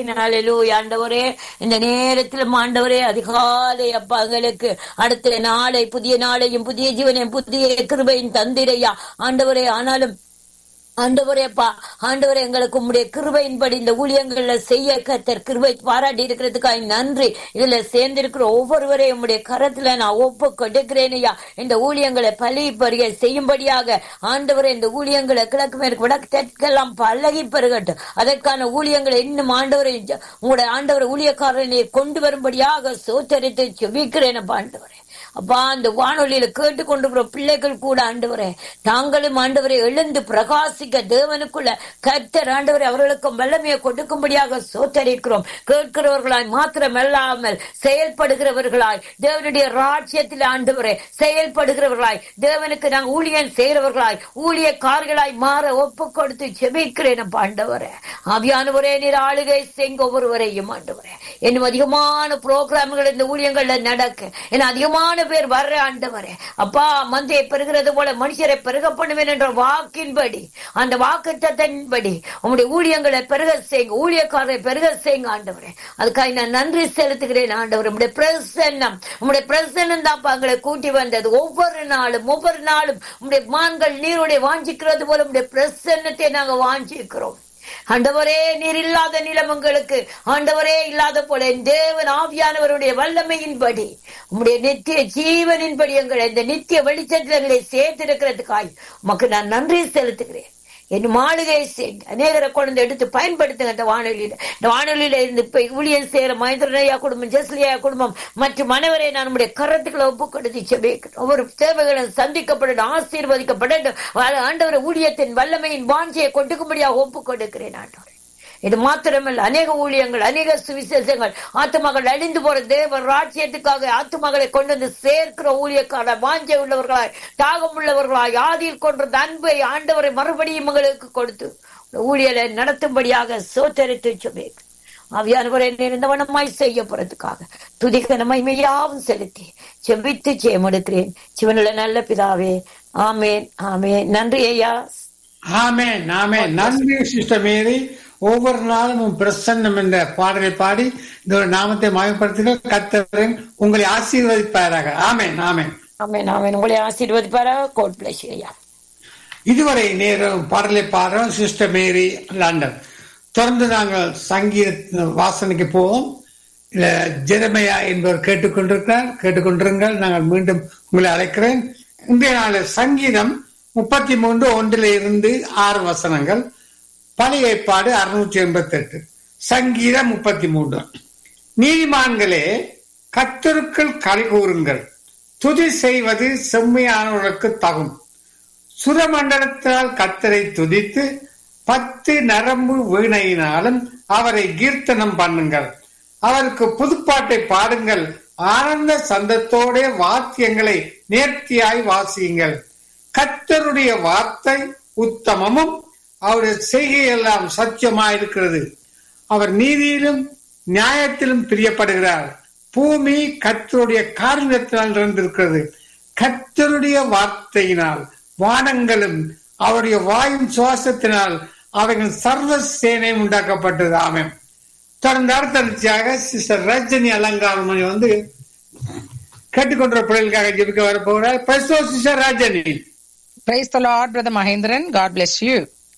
ஆமேன் ஹalleluya ஆண்டவரே இந்த நேரத்திலும் ஆண்டவரே அதிகாலை அப்பா எங்களுக்கு அடுத்த நாளை புதிய நாளையும் புதிய ஜீவனையும் புதிய கிருபையும் தந்திரையா ஆண்டவரே ஆனாலும் ஆண்டவரே அப்பா ஆண்டவரே எங்களுக்கு உம்முடைய கிருபையின்படி இந்த ஊழியங்கள்ல செய்ய கத்தர் கிருபை பாராட்டி இருக்கிறதுக்காக நன்றி இதுல சேர்ந்திருக்கிற ஒவ்வொருவரையும் உம்முடைய கரத்துல நான் ஒப்பு கொடுக்கிறேன் ஐயா இந்த ஊழியங்களை பழி பருக செய்யும்படியாக ஆண்டவரே இந்த ஊழியங்களை கிழக்கு மேற்கு வடக்கு தெற்கெல்லாம் பழகி பெருகட்டும் அதற்கான ஊழியங்களை இன்னும் ஆண்டவரை உங்களுடைய ஆண்டவரை ஊழியக்காரனை கொண்டு வரும்படியாக சோத்தரித்து செவிக்கிறேன் அப்பா ஆண்டவரே அப்பா அந்த வானொலியில கேட்டுக்கொண்டு பிள்ளைகள் கூட ஆண்டவரே தாங்களும் ஆண்டவரை எழுந்து பிரகாசிக்க தேவனுக்குள்ள கர்த்தர் ஆண்டவரை அவர்களுக்கும் வல்லமையை கொடுக்கும்படியாக சோத்தரிக்கிறோம் கேட்கிறவர்களாய் மாத்திரமல்லாமல் செயல்படுகிறவர்களாய் தேவனுடைய ராஜ்யத்தில் ஆண்டவரே செயல்படுகிறவர்களாய் தேவனுக்கு நாங்கள் ஊழியன் செய்கிறவர்களாய் ஊழியக்காரர்களாய் மாற ஒப்பு கொடுத்து செபிக்கிறேன் அப்பா ஆண்டவரே ஆவியானவரே நீர் ஆளுகை செய்ங்க ஒவ்வொருவரையும் ஆண்டவரே இன்னும் அதிகமான புரோகிராம்கள் இந்த ஊழியங்கள்ல நடக்க இன்னும் அதிகமான பேர் வர்ற ஆண்டவரே அப்பா மந்தையை பெருகிறது போல மனுஷரை பெருக பண்ணுவேன் என்ற வாக்கின்படி அந்த வாக்கு தத்தின்படி உங்களுடைய ஊழியங்களை பெருக செய்யுங்க ஊழியக்காரரை பெருக செய்யுங்க ஆண்டவரே அதுக்காக நான் நன்றி செலுத்துகிறேன் ஆண்டவர் உங்களுடைய பிரசன்னம் உங்களுடைய பிரசன்னம் தான் எங்களை கூட்டி வந்தது ஒவ்வொரு நாளும் ஒவ்வொரு நாளும் உங்களுடைய மான்கள் நீருடைய வாஞ்சிக்கிறது போல உங்களுடைய பிரசன்னத்தை நாங்க வாஞ்சிக்கிறோம் ஆண்டவரே நீர் இல்லாத நிலமங்களுக்கு ஆண்டவரே இல்லாத போல என் தேவன் ஆவியானவருடைய வல்லமையின்படி உம்முடைய நித்திய ஜீவனின்படி எங்களை இந்த நித்திய வெளிச்சத்தில் எங்களை சேர்த்திருக்கிறதுக்காய் உமக்கு நான் நன்றி செலுத்துகிறேன் என் மாளிகை செய்யுங்க அநேகரை கொண்டு எடுத்து பயன்படுத்துங்க இந்த வானொலியில இந்த வானொலியில இருந்து இப்ப ஊழியர் செய்யற மகேந்திரனையா குடும்பம் ஜெஸ்லியா குடும்பம் மற்றும் மனைவரை நான் நம்முடைய கரத்துக்களை ஒப்பு கொடுத்து செபிக்கிறேன் ஒவ்வொரு தேவைகளும் சந்திக்கப்படட்டும் ஆசீர்வதிக்கப்படட்டும் ஆண்டவர் ஊழியத்தின் வல்லமையின் வாஞ்சியை கொடுக்கும்படியாக ஒப்பு கொடுக்கிறேன் ஆண்டவர் இது மாத்திரமல்ல அநேக ஊழியங்கள் அநேக சுவிசேஷங்கள் ஆத்துமகள் அழிந்து போற தேவ ராஜ்யத்துக்காக ஆத்துமகளை கொண்டு வந்து சேர்க்கிற ஊழியக்கார வாஞ்சை உள்ளவர்களாய் தாகம் உள்ளவர்களாய் ஆதியில் கொன்ற அன்பை ஆண்டவரை மறுபடியும் உங்களுக்கு கொடுத்து ஊழியலை நடத்தும்படியாக சோத்தரித்து சொபேக் ஆவியானவரை நிறந்தவனமாய் செய்ய போறதுக்காக துதிக்க மகிமையாவும் செலுத்தி செபித்து ஜெயமெடுக்கிறேன் சிவனுள்ள நல்ல பிதாவே ஆமேன் ஆமேன் நன்றி ஐயா ஆமேன் ஆமேன் நன்றி சிஸ்டர் மேரி ஒவ்வொரு நாளும் உன் பிரசன்னம் என்ற பாடலை பாடி இந்த ஒரு நாமத்தை மயப்படுத்தின கத்தவன் உங்களை ஆசீர்வதிப்பாராக ஆமேன் ஆமேன் ஆமேன் ஆமேன் உங்களை ஆசீர்வதிப்பாரா கோட் பிளஸ் ஐயா இதுவரை நேரம் பாடலை பாடுறோம் சிஸ்டர் மேரி லண்டன் தொடர்ந்து நாங்கள் சங்கீத வாசனைக்கு போவோம் இல்ல ஜெரமையா என்பவர் கேட்டுக்கொண்டிருக்கிறார் கேட்டுக்கொண்டிருங்கள் நாங்கள் மீண்டும் உங்களை அழைக்கிறேன் இன்றைய நாள் சங்கீதம் முப்பத்தி மூன்று ஒன்றில் இருந்து ஆறு வசனங்கள் பழைய ஏற்பாடு அறுநூற்றி எண்பத்தி எட்டு சங்கீதம் முப்பத்தி மூன்று நீதிமான்களே கத்தருக்கள் களி கூறுங்கள் துதி செய்வது செம்மையானவர்களுக்கு தகும் சுரமண்டலத்தால் கத்தரை துதித்து பத்து நரம்பு வீணையினாலும் அவரை கீர்த்தனம் பண்ணுங்கள் அவருக்கு புதுப்பாட்டை பாடுங்கள் ஆனந்த சந்தத்தோட வாக்கியங்களை நேர்த்தியாய் வாசியுங்கள் கத்தருடைய வார்த்தை உத்தமமும் அவருடைய செய்கையெல்லாம் சத்தியமாயிருக்கிறது அவர் நீதியிலும் நியாயத்திலும் பிரியப்படுகிறார் பூமி கத்தருடைய காரணத்தினால் இருந்திருக்கிறது கத்தருடைய வார்த்தையினால் வானங்களும் அவருடைய வாயும் சுவாசத்தினால் அவைகள் சர்வ சேனையும் உண்டாக்கப்பட்டது ஆமேன் தொடர்ந்து அடுத்தடுச்சியாக சிஸ்டர் ரஜினி அலங்காரமணி வந்து கேட்டுக்கொண்ட பிள்ளைகளுக்காக ஜெபிக்க வரப்போகிறார் பிரசோ sister Rajini Praise the Lord, Brother Mahindran. God bless you.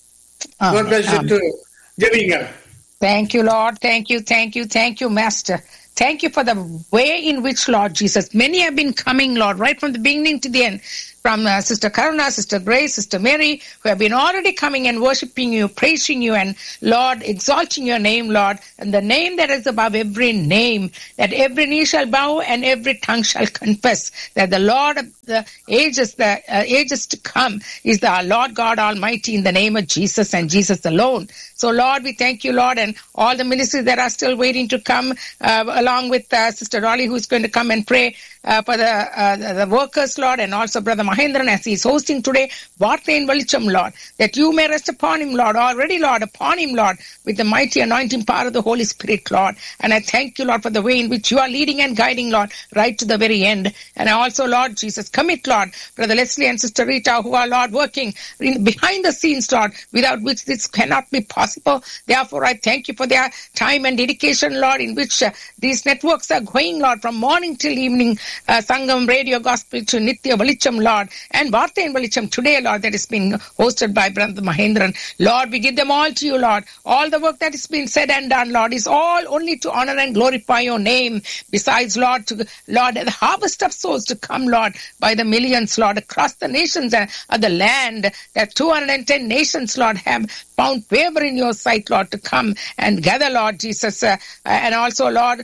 God bless you Amen. too. ஜெபிங்க Thank you, Lord. Thank you, thank you, thank you, Master. Thank you for the way in which, Lord Jesus, many have been coming, Lord, right from the beginning to the end. From uh, Sister Karuna, Sister Grace, Sister Mary, who have been already coming and worshiping you, praising you, and Lord, exalting your name, Lord, and the name that is above every name, that every knee shall bow and every tongue shall confess that the Lord of the ages, the uh, ages to come, is the Lord God Almighty in the name of Jesus and Jesus alone. So, Lord, we thank you, Lord, and all the ministries that are still waiting to come, uh, along with uh, Sister Dolly, who's going to come and pray uh, for the, uh, the the workers, Lord, and also Brother Mahendran as he is hosting today, Varthain Velicham, Lord, that you may rest upon him, Lord, already, Lord, upon him, Lord, with the mighty anointing power of the Holy Spirit, Lord. And I thank you, Lord, for the way in which you are leading and guiding, Lord, right to the very end. And I also, Lord Jesus, commit, Lord, Brother Leslie and Sister Rita, who are, Lord, working in, behind the scenes, Lord, without which this cannot be possible. Therefore, I thank you for their time and dedication, Lord, in which uh, these networks are going, Lord, from morning till evening, uh, Sangam Radio Gospel to Nitya Valicham, Lord, and Vartha and Valicham today, Lord, that is being hosted by Brother Mahendran. Lord, we give them all to you, Lord. All the work that has been said and done, Lord, is all only to honor and glorify your name. Besides, Lord, to Lord, the harvest of souls to come, Lord, by the millions, Lord, across the nations and of the land, that 210 nations, Lord, have found favor in your sight, Lord, to come and gather, Lord Jesus, uh, and also, Lord,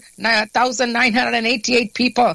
1,988 people,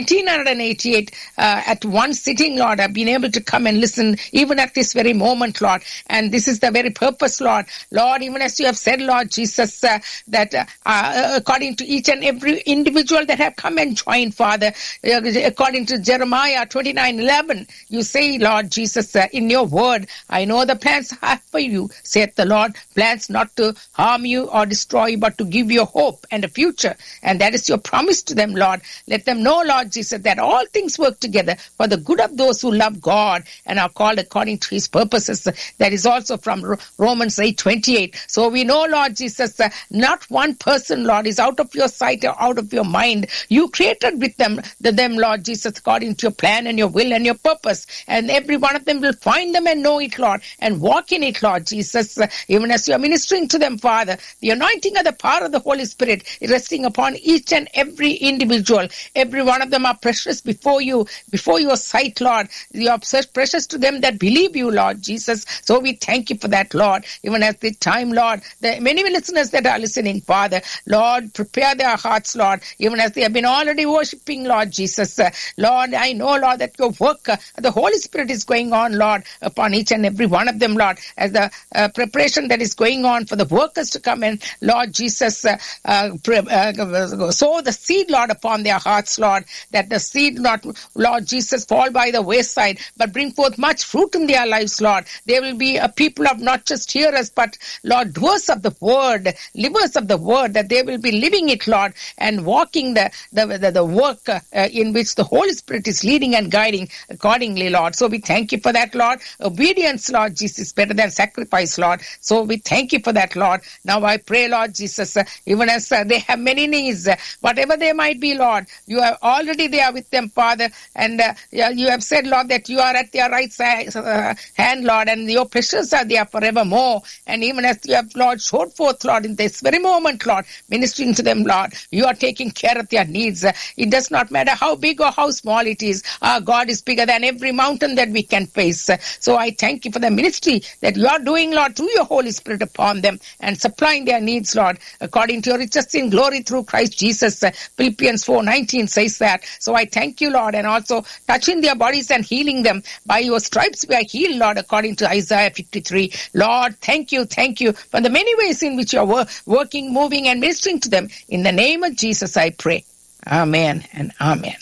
1,988 uh, at one sitting, Lord, have been able to come and listen even at this very moment, Lord. And this is the very purpose, Lord. Lord, even as you have said, Lord Jesus, uh, that uh, uh, according to each and every individual that have come and joined, Father, uh, according to Jeremiah 29 11, you say, Lord Jesus, uh, in your word, I know the plans I have for you, saith the Lord, plans not to harm you or destroy you, but to give you hope and a future. And that is your promise to them, Lord. Let them know, Lord Jesus, that all things work together for the good of those who love God and are called according to his purposes. That is also from Ro- Romans 8 28. So we know, Lord Jesus, uh, not one person, Lord, is out of your sight or out of your mind. You created with them, the, them, Lord Jesus, according to your plan and your will and your purpose. And every one of them will find them and know it, Lord, and walk in it, Lord Jesus, uh, even as you are ministering to them, Father. The anointing of the power of the Holy Spirit is resting upon each and every individual. Every one of them are precious before you, before your sight, Lord. You are so precious to them that believe you, Lord Jesus. So we thank you for that, Lord. Even at the time, Lord, the many listeners that are listening, Father, Lord, prepare their hearts, Lord, even as they have been already worshiping, Lord Jesus. Uh, Lord, I know, Lord, that your work, uh, the Holy Spirit is going on, Lord, upon each and every one of them, Lord, as the uh, preparation that is going on for the workers to come in, Lord Jesus, uh, uh, pre- uh, sow the seed, Lord, upon their hearts, Lord, that the seed, not, Lord Jesus, fall by the wayside, but bring forth much fruit in their lives, Lord. They will be a people of not just hearers, but, Lord, doers of the word, livers of the word, that they will be living it, Lord, and walking the, the, the, the work uh, in which the Holy Spirit is leading and guiding accordingly, Lord. So we thank you for that, Lord. Obedience, Lord Jesus, is better than sacrifice, Lord. So we thank you for that, Lord. Now I pray, Lord Jesus, uh, even as uh, they have many needs, uh, whatever they might be, Lord, you are already there with them, Father. And uh, yeah, you have said, Lord, that you are at their right side, uh, hand, Lord, and your precious are there forevermore. And even as you have, Lord, showed forth, Lord, in this very moment, Lord, ministering to them, Lord, you are taking care of their needs. Uh, It does not matter how big or how small it is. Our God is bigger than every mountain that we can face. Uh, So I thank you for the ministry that you are doing, Lord, through your Holy Spirit upon them and supplying their needs, Lord, according to your riches in glory through Christ Jesus. Uh, Philippians 4:19 says that. So I thank you, Lord, and also touching their bodies and healing them. By your stripes we are healed, Lord, according to Isaiah 53. Lord, thank you, thank you for the many ways in which you are wor- working, moving, and ministering to them. In the name of Jesus, I pray. Amen and amen.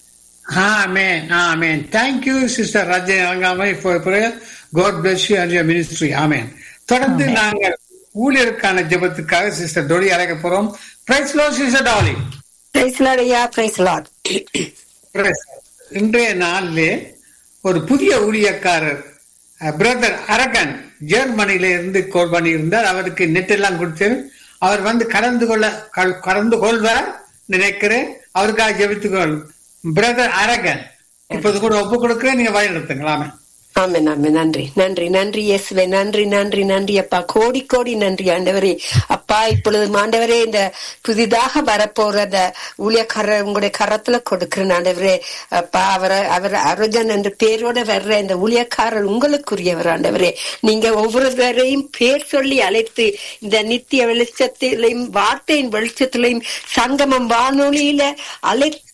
Amen. Amen. Thank you, Sister Rajan Rangamai, for prayer. God bless you and your ministry. Amen. தொடர்ந்து Amen. நாங்கள் ஊழியருக்கான ஜெபத்துக்காக sister Dolly அழைக்க போறோம் praise Lord sister Dolly praise Lord ஐயா praise Lord Praise. இன்றைய நாளிலே ஒரு புதிய ஊழியக்காரர் பிரதர் அரகன் ஜெர்மனியில இருந்து கோல் பண்ணியிருந்தார் அவருக்கு நெட் எல்லாம் கொடுத்து அவர் வந்து கலந்து கொள்ள கல்- கலந்து கொள்வார் நினைக்கிறேன் அவருக்காக ஜெபித்துக்கொள் பிரதர் அரகன் இப்போது கூட ஒப்பு கொடுக்கிறேன் நீங்க வழி நடத்துங்களாமே ஆமென் ஆமென் நன்றி நன்றி நன்றி இயேசுவே நன்றி நன்றி நன்றி அப்பா கோடி கோடி நன்றி ஆண்டவரே அப்பா இப்பொழுது ஆண்டவரே இந்த புதிதாக வரப்போற அந்த ஊழியக்காரர் உங்களுடைய கரத்துல கொடுக்கிறேன் ஆண்டவரே அப்பா அவரை அவர் அருஜன் என்ற பேரோட வர்ற இந்த ஊழியக்காரர் உங்களுக்குரியவர் ஆண்டவரே நீங்க ஒவ்வொருவரையும் பேர் சொல்லி அழைத்து இந்த நித்திய வெளிச்சத்திலையும் வார்த்தையின் வெளிச்சத்திலையும் சங்கமம் வானொலியில அழைத்து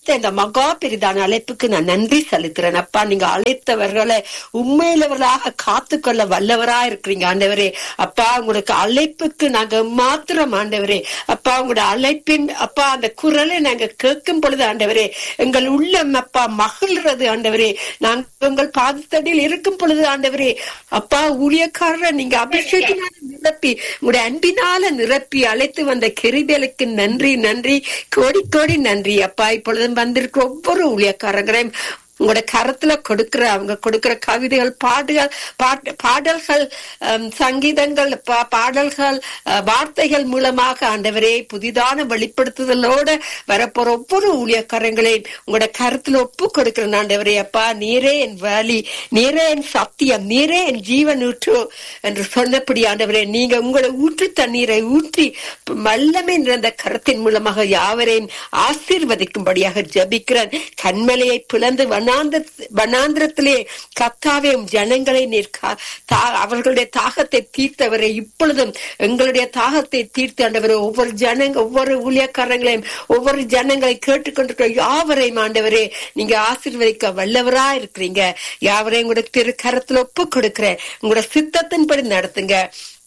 இந்த மகா பெரிதான அழைப்புக்கு நான் நன்றி செலுத்துறேன் அப்பா நீங்க அழைத்தவர்களை உண்மையிலவர்களாக காத்துக்கொள்ள வல்லவரா இருக்கிறீங்க ஆண்டவரே அப்பா உங்களுக்கு அழைப்புக்கு நாங்க மாத்திரம் ஆண்டவரே அப்பா உங்களோட அழைப்பின் அப்பா அந்த குரலை நாங்க கேட்கும் பொழுது ஆண்டவரே எங்கள் உள்ளம் அப்பா மகிழ்றது ஆண்டவரே நாங்க உங்கள் பாதத்தடியில் இருக்கும் பொழுது ஆண்டவரே அப்பா ஊழியக்காரரை நீங்க அபிஷேகத்தினால நிரப்பி உங்களுடைய அன்பினால நிரப்பி அழைத்து வந்த கிருபேலுக்கு நன்றி நன்றி கோடி கோடி நன்றி அப்பா இப்பொழுதும் வந்திருக்கிற ஒவ்வொரு ஊழியக்காரங்களையும் உங்களோட கரத்துல கொடுக்கிற அவங்க கொடுக்கிற கவிதைகள் பாடுகள் பாட்டு பாடல்கள் ஹம், சங்கீதங்கள் பா- பாடல்கள் அஹ், வார்த்தைகள் மூலமாக ஆண்டவரே புதிதான வெளிப்படுத்துதலோட வரப்போற ஒவ்வொரு ஊழியக்காரங்களையும் உங்களோட கருத்துல ஒப்பு கொடுக்கிற ஆண்டவரே அப்பா நீரே என் வழி நீரே என் சத்தியம் நீரே என் ஜீவன் ஊற்று என்று சொன்னபடி ஆண்டவரே நீங்க உங்களை ஊற்று தண்ணீரை ஊற்றி வல்லமை நிறைந்த கரத்தின் மூலமாக யாவரையும் ஆசீர்வதிக்கும்படியாக ஜபிக்கிறேன் கண்மலையை பிளந்து வனாந்த வனாந்திரத்திலே கத்தாவே உம் ஜனங்களை நீர் கா- தா- அவர்களுடைய தாகத்தை தீர்த்தவரை இப்பொழுதும் எங்களுடைய தாகத்தை தீர்த்து ஆண்டவரே ஒவ்வொரு ஜனங்க ஒவ்வொரு ஊழியக்காரங்களையும் ஒவ்வொரு ஜனங்களை கேட்டுக்கொண்டிருக்கிற யாவரையும் ஆண்டவரே நீங்க ஆசீர்வதிக்க வல்லவரா இருக்கிறீங்க யாவரையும் உங்களோட திரு கரத்துல ஒப்பு கொடுக்கிறேன் உங்களோட சித்தத்தின்படி நடத்துங்க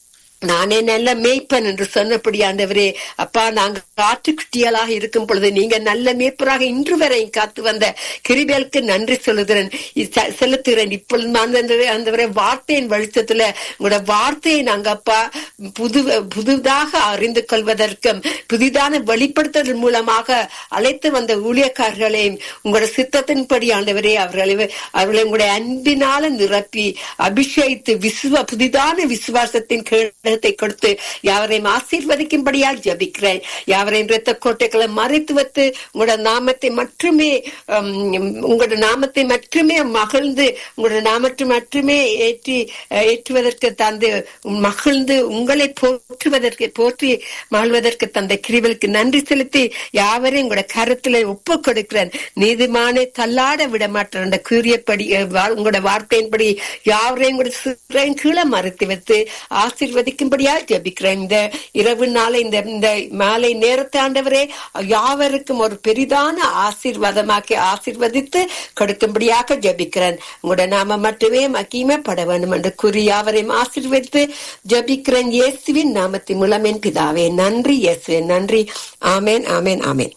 நானே நல்ல மேய்ப்பன் என்று சொன்னபடி ஆண்டவரே அப்பா நாங்க ஆட்டுக்குட்டியலாக இருக்கும் பொழுது நீங்க நல்ல மேய்ப்பராக இன்று வரை காத்து வந்த கிருபேலுக்கு நன்றி சொல்லுகிறேன் இ- செ- செலுத்துகிறேன் இப்பொழுது அந்த அந்த வார்த்தையின் வெளிச்சத்துல உங்களோட வார்த்தையை நாங்க அப்பா புது புதிதாக அறிந்து கொள்வதற்கும் புதிதான வெளிப்படுத்துதல் மூலமாக அழைத்து வந்த ஊழியக்காரர்களையும் உங்களோட சித்தத்தின்படி ஆண்டவரே அவர்களை அவர்களை உங்களுடைய அன்பினால நிரப்பி அபிஷேகித்து விசுவ புதிதான விசுவாசத்தின் கேடகத்தை கொடுத்து யாவரையும் ஆசீர்வதிக்கும்படியால் ஜபிக்கிறேன் யாவரையும் இரத்த கோட்டைகளை மறைத்து வைத்து உங்களோட நாமத்தை மட்டுமே ஹம், உங்களோட நாமத்தை மட்டுமே மகிழ்ந்து உங்களோட நாமத்தை மட்டுமே ஏற்றி அஹ், ஏற்றுவதற்கு தந்து மகிழ்ந்து உங்களை போற்றுவதற்கு போற்றி மகிழ்வதற்கு தந்த கிரிவலுக்கு நன்றி செலுத்தி யாவரையும் உங்களோட கருத்துல ஒப்பு கொடுக்கிறேன் நீதிமானை தள்ளாட விட மாட்டேன் அந்த கூறியபடி அஹ், வா- உங்களோட வார்த்தையின்படி யாவரையும் கூட சிறையின் கீழே மறைத்து வைத்து ஆசீர்வதிக்கும்படியா ஜெபிக்கிறேன் இந்த இரவு நாளை இந்த இந்த மாலை நேரத்தை ஆண்டவரே யாவருக்கும் ஒரு பெரிதான ஆசீர்வாதமாக்கி ஆசீர்வதித்து கொடுக்கும்படியாக ஜெபிக்கிறேன் உங்களோட நாம மட்டுமே மகிமைப்பட வேண்டும் என்று கூறி யாவரையும் ஆசீர்வதித்து ஜெபிக்கிறேன் இயேசுவின் நாமத்தின் மூலம் என் பிதாவே நன்றி இயேசுவே நன்றி ஆமேன் ஆமேன் ஆமேன்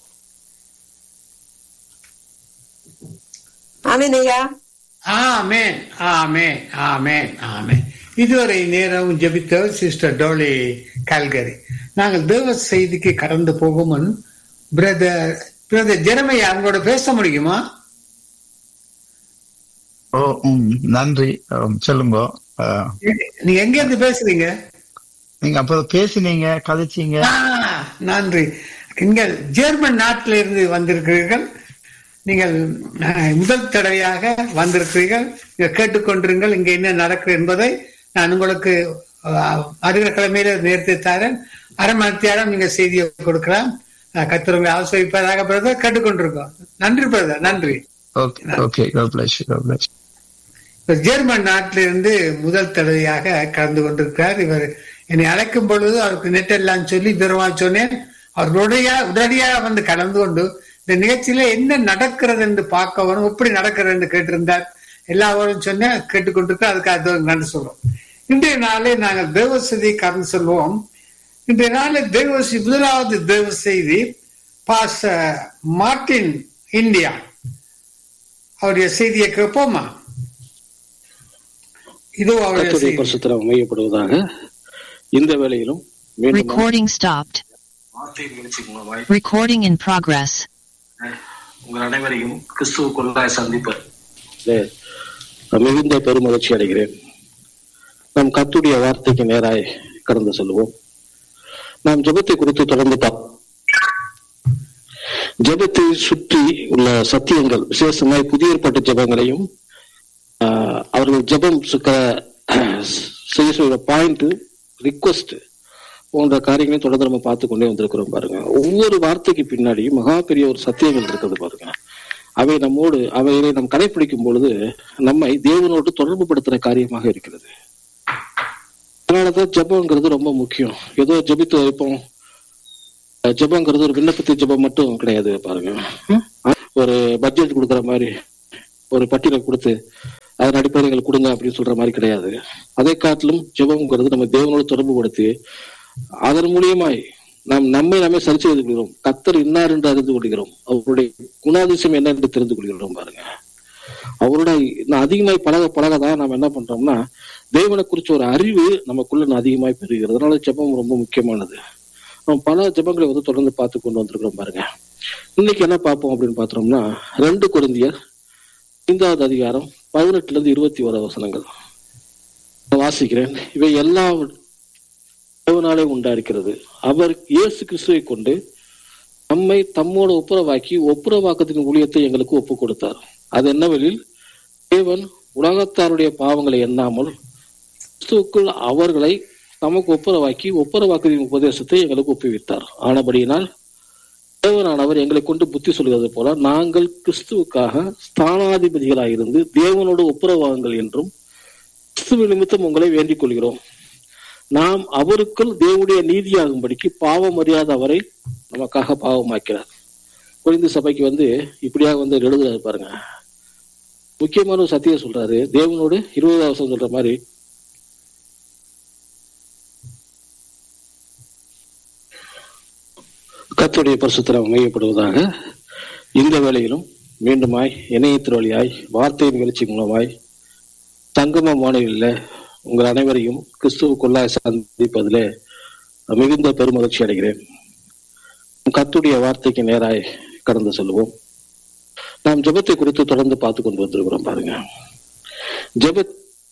ஆமேன் ஐயா ஆமென் ஆமென் ஆமென் ஆமென் இதுவரை நேரம் ஜெபித்தவர் சிஸ்டர் டோலி கால்கரி நாங்கள் தேவ செய்திக்கு கடந்து போகும் முன் பிரதர் பிரதர் ஜெரமையா அவங்களோட பேச முடியுமா ஓ ம், நன்றி ஆம், சொல்லுங்க ஆ, நீங்க எங்க இருந்து பேசுறீங்க நீங்க அப்ப பேசினீங்க கதைச்சீங்க ஆ, நன்றி நீங்கள் ஜெர்மன் நாட்டில இருந்து வந்திருக்கிறீர்கள் நீங்கள் அஹ், முதல் தடவையாக வந்திருக்கிறீர்கள் நீங்கள் கேட்டுக்கொண்டிருங்கள் இங்க என்ன நடக்கிறது என்பதை நான் உங்களுக்கு அஹ், வருகிற கிழமையில நேரத்தை தரேன் அரை மணித்தியாரம் நீங்க செய்தியை கொடுக்கலாம் கத்திரவங்க ஆசிரியப்பதாக பிரதர் கேட்டுக்கொண்டிருக்கோம் நன்றி பிரதர் நன்றி okay okay God bless you, God bless you. இப்ப ஜெர்மன் நாட்டிலிருந்து முதல் தடவையாக கலந்து கொண்டிருக்கிறார் இவர் என்னை அழைக்கும் பொழுது அவருக்கு நெட் எல்லாம் சொல்லி விவரமா சொன்னேன் அவர் உடனடியா உடனடியாக வந்து கலந்து கொண்டு இந்த நிகழ்ச்சியில என்ன நடக்கிறது என்று பார்க்க வேணும் எப்படி நடக்கிறது என்று கேட்டிருந்தார் எல்லாரும் சொன்னேன் கேட்டுக்கொண்டிருக்க அதுக்காக நன்றி சொல்றோம் இன்றைய நாளே நாங்கள் தேவ செய்தி கடந்து சொல்வோம் இன்றைய நாளில் தேவ செய்தி முதலாவது தேவ செய்தி பாஸ் மார்டின் இந்தியா அவருடைய செய்தியை கேட்போமா இதோ அவருடைய கர்த்தருடைய செய்தி பரிசுத்தம் மையப்படுவதாக இந்த வேளையிலும் மீண்டும் Recording stopped. வார்த்தையின் நிகழ்ச்சி மூலமாய் Recording in progress. உங்கள் அனைவரையும் கிறிஸ்துவுக்குள்ளாய் சந்திப்பர் மிகுந்த பெருமகிழ்ச்சி அடைகிறேன் நாம் கர்த்தருடைய வார்த்தைக்கு நேராய் கடந்து செல்வோம் நாம் ஜெபத்தை குறித்து தொடர்ந்து பார்ப்போம் ஜெபத்தை சுற்றி உள்ள சத்தியங்கள் விசேஷமாய் புதிய ஏற்பாட்டு ஜெபங்களையும் ஆஹ், அவர்கள் ஜெபம் சுக்க- செய்ய சொல்ற பாயிண்ட் ரிக்வஸ்ட் போன்ற காரியங்களையும் தொடர்ந்து நம்ம பார்த்து கொண்டே வந்திருக்கிறோம் பாருங்க ஒவ்வொரு வார்த்தைக்கு பின்னாடியும் மகா பெரிய ஒரு சத்தியங்கள் இருக்குது பாருங்க அவை நம்மோடு அவைகளை நாம் கடைபிடிக்கும் பொழுது நம்மை தேவனோடு தொடர்பு படுத்துற காரியமாக இருக்கிறது அதனாலதான் ஜெபங்கிறது ரொம்ப முக்கியம் ஏதோ ஜெபித்து வைப்போம் அஹ் ஜெபங்கிறது ஒரு விண்ணப்பத்தை ஜெபம் மட்டும் கிடையாது பாருங்க ஒரு பட்ஜெட் கொடுக்குற மாதிரி ஒரு பட்டியலை கொடுத்து அதன் அடிப்படையில் எங்களுக்கு கொடுங்க அப்படின்னு சொல்ற மாதிரி கிடையாது அதை காட்டிலும் ஜெபம்ங்கிறது நம்ம தேவனோடு தொடர்பு படுத்தி அதன் மூலியமாய் நாம் நம்மை நாமே சரி செய்து கொள்கிறோம் கத்தர் இன்னார் என்று அறிந்து கொள்கிறோம் அவருடைய குணாதிசயம் என்ன என்று தெரிந்து கொள்கிறோம் பாருங்க அவரோட நான் அதிகமாய் பழக பழகதான் நம்ம என்ன பண்றோம்னா தேவனை குறிச்ச ஒரு அறிவு நமக்குள்ள நான் அதிகமாய் பெறுகிறது அதனால ஜெபம் ரொம்ப முக்கியமானது நம்ம பல ஜெபங்களை வந்து தொடர்ந்து பார்த்து கொண்டு வந்திருக்கிறோம் பாருங்க இன்னைக்கு என்ன பார்ப்போம் அப்படின்னு பார்த்தோம்னா ரெண்டு குருந்தியர் ஐந்தாவது அதிகாரம் பதினெட்டுல இருந்து இருபத்தி ஒரு வசனங்கள் நான் வாசிக்கிறேன் இவை எல்லா தேவனாலே உண்டாயிருக்கிறது அவர் இயேசு கிறிஸ்துவை கொண்டு நம்மை தம்மோட ஒப்புரவாக்கி ஒப்புரவாக்கத்தின் ஊழியத்தை எங்களுக்கு ஒப்பு கொடுத்தார் அது என்னவெனில் தேவன் உலகத்தாருடைய பாவங்களை எண்ணாமல் கிறிஸ்துவுக்குள் அவர்களை தமக்கு ஒப்புரவாக்கி ஒப்புரவாக்கத்தின் உபதேசத்தை எங்களுக்கு ஒப்புவித்தார் ஆனபடியினால் தேவனானவர் எங்களை கொண்டு புத்தி சொல்கிறது போல நாங்கள் கிறிஸ்துவுக்காக ஸ்தானாதிபதிகளாயிருந்து தேவனோடு ஒப்புரவாகுங்கள் என்றும் கிறிஸ்துவ நிமித்தம் உங்களை வேண்டிக் கொள்கிறோம் நாம் அவருக்குள் தேவனுடைய நீதியாகும்படிக்கு பாவம் அறியாத அவரை நமக்காக பாவமாக்கிறார் குறைந்த சபைக்கு வந்து இப்படியாக வந்து எழுதுறாரு பாருங்க முக்கியமான ஒரு சத்தியம் சொல்றாரு தேவனோடு இருபதாவது வருஷம் சொல்ற மாதிரி கத்துடைய பரிசுத்தரம் மையப்படுவதாக இந்த வேளையிலும் மீண்டுமாய் இணையத்தின் வழியாய் வார்த்தையின் நிகழ்ச்சி மூலமாய் சங்கம வானிலையில் உங்கள் அனைவரையும் கிறிஸ்துவுக்குள்ளாய் சந்திப்பதிலே மிகுந்த பெருமகிழ்ச்சி அடைகிறேன் கத்துடைய வார்த்தைக்கு நேராய் கடந்து செல்வோம் நாம் ஜெபத்தை குறித்து தொடர்ந்து பார்த்து கொண்டு வந்திருக்கிறோம் பாருங்க ஜெப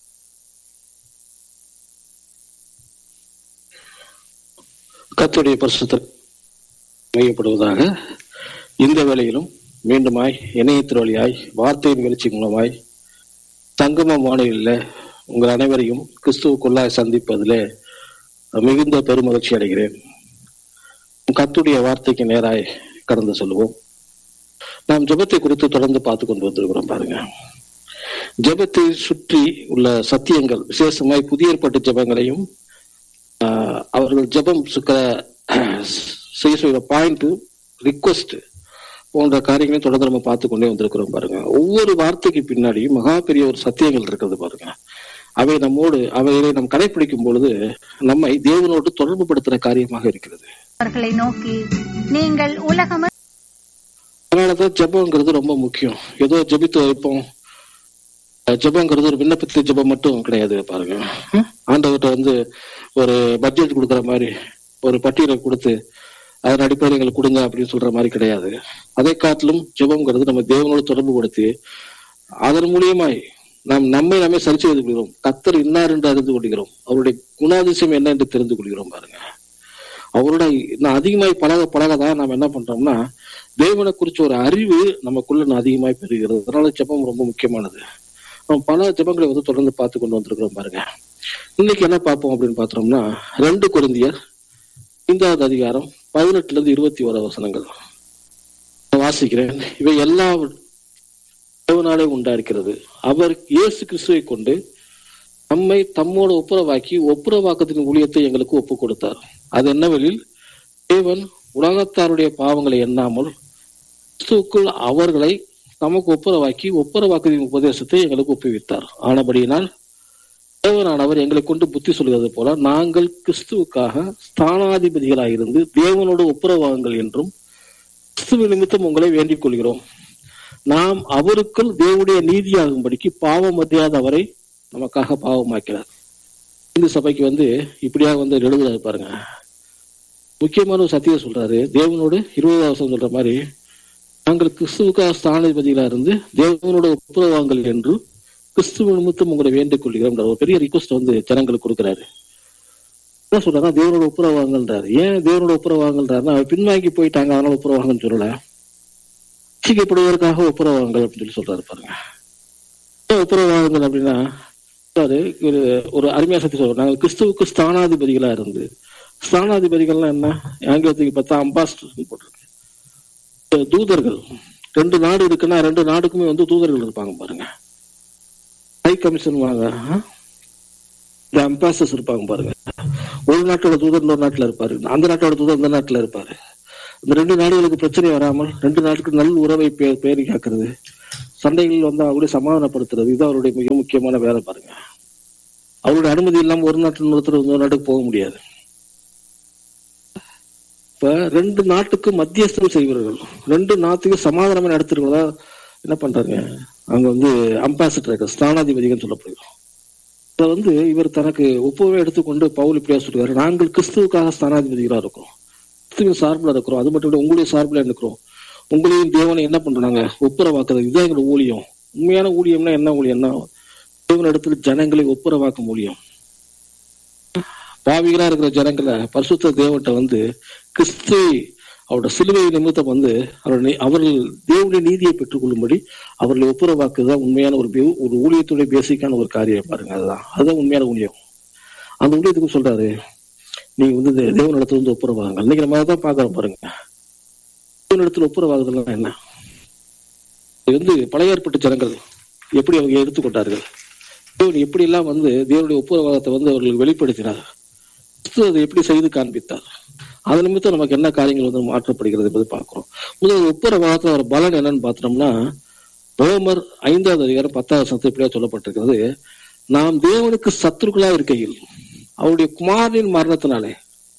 கத்துடைய பரிசுத்த மையப்படுவதாக இந்த வேளையிலும் மீண்டுமாய் இணையத்தின் வழியாய் வார்த்தையின் நிகழ்ச்சி மூலமாய் சங்கம வானிலையில் உங்கள் அனைவரையும் கிறிஸ்துவுக்குள்ளாய் சந்திப்பதிலே மிகுந்த பெருமகிழ்ச்சி அடைகிறேன் கத்துடைய வார்த்தைக்கு நேராய் கடந்து செல்வோம் நாம் ஜெபத்தை குறித்து தொடர்ந்து பார்த்து கொண்டு வந்திருக்கிறோம் பாருங்க ஜெபத்தை சுற்றி உள்ள சத்தியங்கள் விசேஷமாய் புதிய ஏற்பாட்டு ஜெபங்களையும் ஆஹ், அவர்கள் ஜெபம் சுக்க செய்ய சொல்ற பாயிண்ட் ரிக்வஸ்ட் போன்ற காரியங்களையும் தொடர்ந்து நம்ம பார்த்து கொண்டே வந்திருக்கிறோம் பாருங்க ஒவ்வொரு வார்த்தைக்கு பின்னாடியும் மகா பெரிய ஒரு சத்தியங்கள் இருக்கிறது பாருங்க அவை நம்மோடு அவைகளை நாம் கடைபிடிக்கும் பொழுது நம்மை தேவனோடு தொடர்பு படுத்துற காரியமாக இருக்கிறது அவர்களை நோக்கி நீங்கள் உலகம் அதனாலதான் ஜெபங்கிறது ரொம்ப முக்கியம் ஏதோ ஜெபித்து வைப்போம் அஹ் ஜெபங்கிறது ஒரு விண்ணப்பத்து ஜெபம் மட்டும் கிடையாது பாருங்க ஆண்டவர்கிட்ட வந்து ஒரு பட்ஜெட் கொடுக்குற மாதிரி ஒரு பட்டியலை கொடுத்து அதன் அடிப்படையில் எங்களுக்கு கொடுங்க அப்படின்னு சொல்ற மாதிரி கிடையாது அதை காட்டிலும் ஜெபங்கிறது நம்ம தேவனோடு தொடர்பு படுத்தி அதன் மூலியமாய் நாம் நம்மை நாமே சரி செய்து கொள்கிறோம் கத்தர் இன்னார் என்று அறிந்து கொள்கிறோம் அவருடைய குணாதிசயம் என்ன என்று தெரிந்து கொள்கிறோம் பாருங்க அவரோட நான் அதிகமாய் பழக பழகதான் நாம் என்ன பண்றோம்னா தேவனை குறிச்ச ஒரு அறிவு நமக்குள்ள நான் அதிகமாய் பெறுகிறது அதனால ஜெபம் ரொம்ப முக்கியமானது நம்ம பல ஜெபங்களை வந்து தொடர்ந்து பார்த்து கொண்டு வந்திருக்கிறோம் பாருங்க இன்னைக்கு என்ன பார்ப்போம் அப்படின்னு பார்த்தோம்னா ரெண்டு குருந்தியர் ஐந்தாவது அதிகாரம் பதினெட்டுல இருந்து இருபத்தி ஓர வசனங்கள் நான் வாசிக்கிறேன் இவை எல்லா தேவனாலே உண்டாயிருக்கிறது அவர் இயேசு கிறிஸ்துவை கொண்டு நம்மை தம்மோடு ஒப்புரவாக்கி ஒப்புரவாக்கத்தின் ஊழியத்தை எங்களுக்கு ஒப்பு கொடுத்தார் அது என்னவெனில் தேவன் உலகத்தாருடைய பாவங்களை எண்ணாமல் கிறிஸ்துவுக்குள் அவர்களை தமக்கு ஒப்புரவாக்கி ஒப்புரவாக்கத்தின் உபதேசத்தை எங்களுக்கு ஒப்புவித்தார் ஆனபடியினால் தேவனானவர் எங்களை கொண்டு புத்தி சொல்கிறது போல நாங்கள் கிறிஸ்துவுக்காக ஸ்தானாதிபதிகளாயிருந்து தேவனோடு ஒப்புரவாகுங்கள் என்றும் கிறிஸ்துவ நிமித்தம் உங்களை வேண்டிக் கொள்கிறோம் நாம் அவருக்குள் தேவனுடைய நீதியாகும்படிக்கு பாவம் அறியாத அவரை நமக்காக பாவமாக்கிறார் இந்து சபைக்கு வந்து இப்படியாக வந்து எழுதுறாரு பாருங்க முக்கியமான ஒரு சத்தியம் சொல்றாரு தேவனோடு இருபதாவது வருஷம் சொல்ற மாதிரி நாங்கள் கிறிஸ்துவுக்காக ஸ்தானாதிபதிகளா இருந்து தேவனோட ஒப்புரவாங்கள் என்று கிறிஸ்துவ நிமித்தம் உங்களை வேண்டிக் கொள்கிறோம் ஒரு பெரிய ரிக்வஸ்ட் வந்து ஜனங்களுக்கு கொடுக்குறாரு என்ன சொல்றாங்க தேவனோட ஒப்புரவாங்கன்றாரு ஏன் தேவனோட ஒப்புரவாங்கன்றாருன்னா அவர் பின்வாங்கி போயிட்டாங்க அதனால ஒப்புரவாங்கன்னு சொல்லல ரட்சிக்கப்படுவதற்காக ஒப்புரவாங்கள் அப்படின்னு சொல்லி சொல்றாரு பாருங்க ஏன் ஒப்புரவாகுங்கள் அப்படின்னா சொல்றாரு, ஒரு ஒரு அருமையா சத்தி சொல்றோம் நாங்கள் கிறிஸ்துவுக்கு ஸ்தானாதிபதிகளா இருந்து ஸ்தானாதிபதிகள்லாம் என்ன ஆங்கிலத்துக்கு பார்த்தா அம்பாஸ்டர் போட்டிருக்கு அஹ் தூதர்கள் ரெண்டு நாடு இருக்குன்னா ரெண்டு நாடுக்குமே வந்து தூதர்கள் இருப்பாங்க பாருங்க ஹை கமிஷன் வாங்க இந்த அம்பாசஸ் இருப்பாங்க பாருங்க ஒரு நாட்டோட தூதர் இன்னொரு நாட்டுல இருப்பாரு அந்த நாட்டோட தூதர் இந்த நாட்டுல இருப்பாரு இந்த ரெண்டு நாடுகளுக்கு பிரச்சனை வராமல் ரெண்டு நாட்டுக்கு நல்ல உறவை பே- பேணி காக்கிறது சண்டைகள் வந்தா அவங்களே சமாதானப்படுத்துறது இது அவருடைய மிக முக்கியமான வேலை பாருங்க அவருடைய அனுமதி இல்லாம ஒரு நாட்டு ஒருத்தர் இன்னொரு நாட்டுக்கு போக முடியாது இப்ப ரெண்டு நாட்டுக்கு மத்தியஸ்தம் செய்வார்கள் ரெண்டு நாட்டுக்கு சமாதானமா நடத்துறவங்களா என்ன பண்றாங்க அங்க வந்து அம்பாசிடர் ஸ்தானாதிபதிகள் சொல்லப்படுகிறோம் இதை வந்து இவர் தனக்கு ஒப்புவே எடுத்துக்கொண்டு பவுல் இப்படியா சொல்றாரு நாங்கள் கிறிஸ்துவுக்காக ஸ்தானாதிபதிகளா இருக்கோம் கிறிஸ்துவின் சார்பில் இருக்கிறோம் அது மட்டும் இல்ல உங்களுடைய சார்பில் இருக்கிறோம் உங்களையும் தேவனை என்ன பண்றாங்க ஒப்புரவாக்குறது இதுதான் எங்களோட ஊழியம் உண்மையான ஊழியம்னா என்ன ஊழியம்னா தேவன் இடத்துல ஜனங்களை ஒப்புரவாக்கும் ஊழியம் பாவிகளா இருக்கிற ஜனங்களை பரிசுத்த தேவன்கிட்ட வந்து கிறிஸ்து அவரோட சிலுவை நிமித்தம் வந்து அவருடைய அவர்கள் தேவனுடைய நீதியை பெற்றுக்கொள்ளும்படி அவர்களை ஒப்புரவாக்குதான் உண்மையான ஒரு பே- ஒரு ஊழியத்துடைய பேசிக்கான ஒரு காரியம் பாருங்க அதுதான் அதுதான் உண்மையான ஊழியம் அந்த ஊழியத்துக்கு சொல்றாரு நீங்க வந்து தே- தேவனிடத்துல வந்து ஒப்புரவாங்க இன்னைக்கு நம்ம தான் பாக்குறோம் பாருங்க தேவனிடத்துல ஒப்புரவாகுதல்னா என்ன இது வந்து பழைய ஏற்பட்ட ஜனங்கள் எப்படி அவங்க எடுத்துக்கொண்டார்கள் தேவன் எப்படி எல்லாம் வந்து தேவனுடைய ஒப்புரவாகத்தை வந்து அவர்களுக்கு வெளிப்படுத்தினார் கிறிஸ்து அதை எப்படி செய்து காண்பித்தார் அது நிமித்தம் நமக்கு என்ன காரியங்கள் வந்து மாற்றப்படுகிறது என்பதை பார்க்கிறோம் முதல் ஒப்புரவாகத்துல ஒரு பலன் என்னன்னு பார்த்தோம்னா ரோமர் ஐந்தாவது அதிகாரம் பத்தாவது சத்து இப்படியா சொல்லப்பட்டிருக்கிறது நாம் தேவனுக்கு சத்துருக்களா இருக்கையில் அவருடைய குமாரனின் மரணத்தினாலே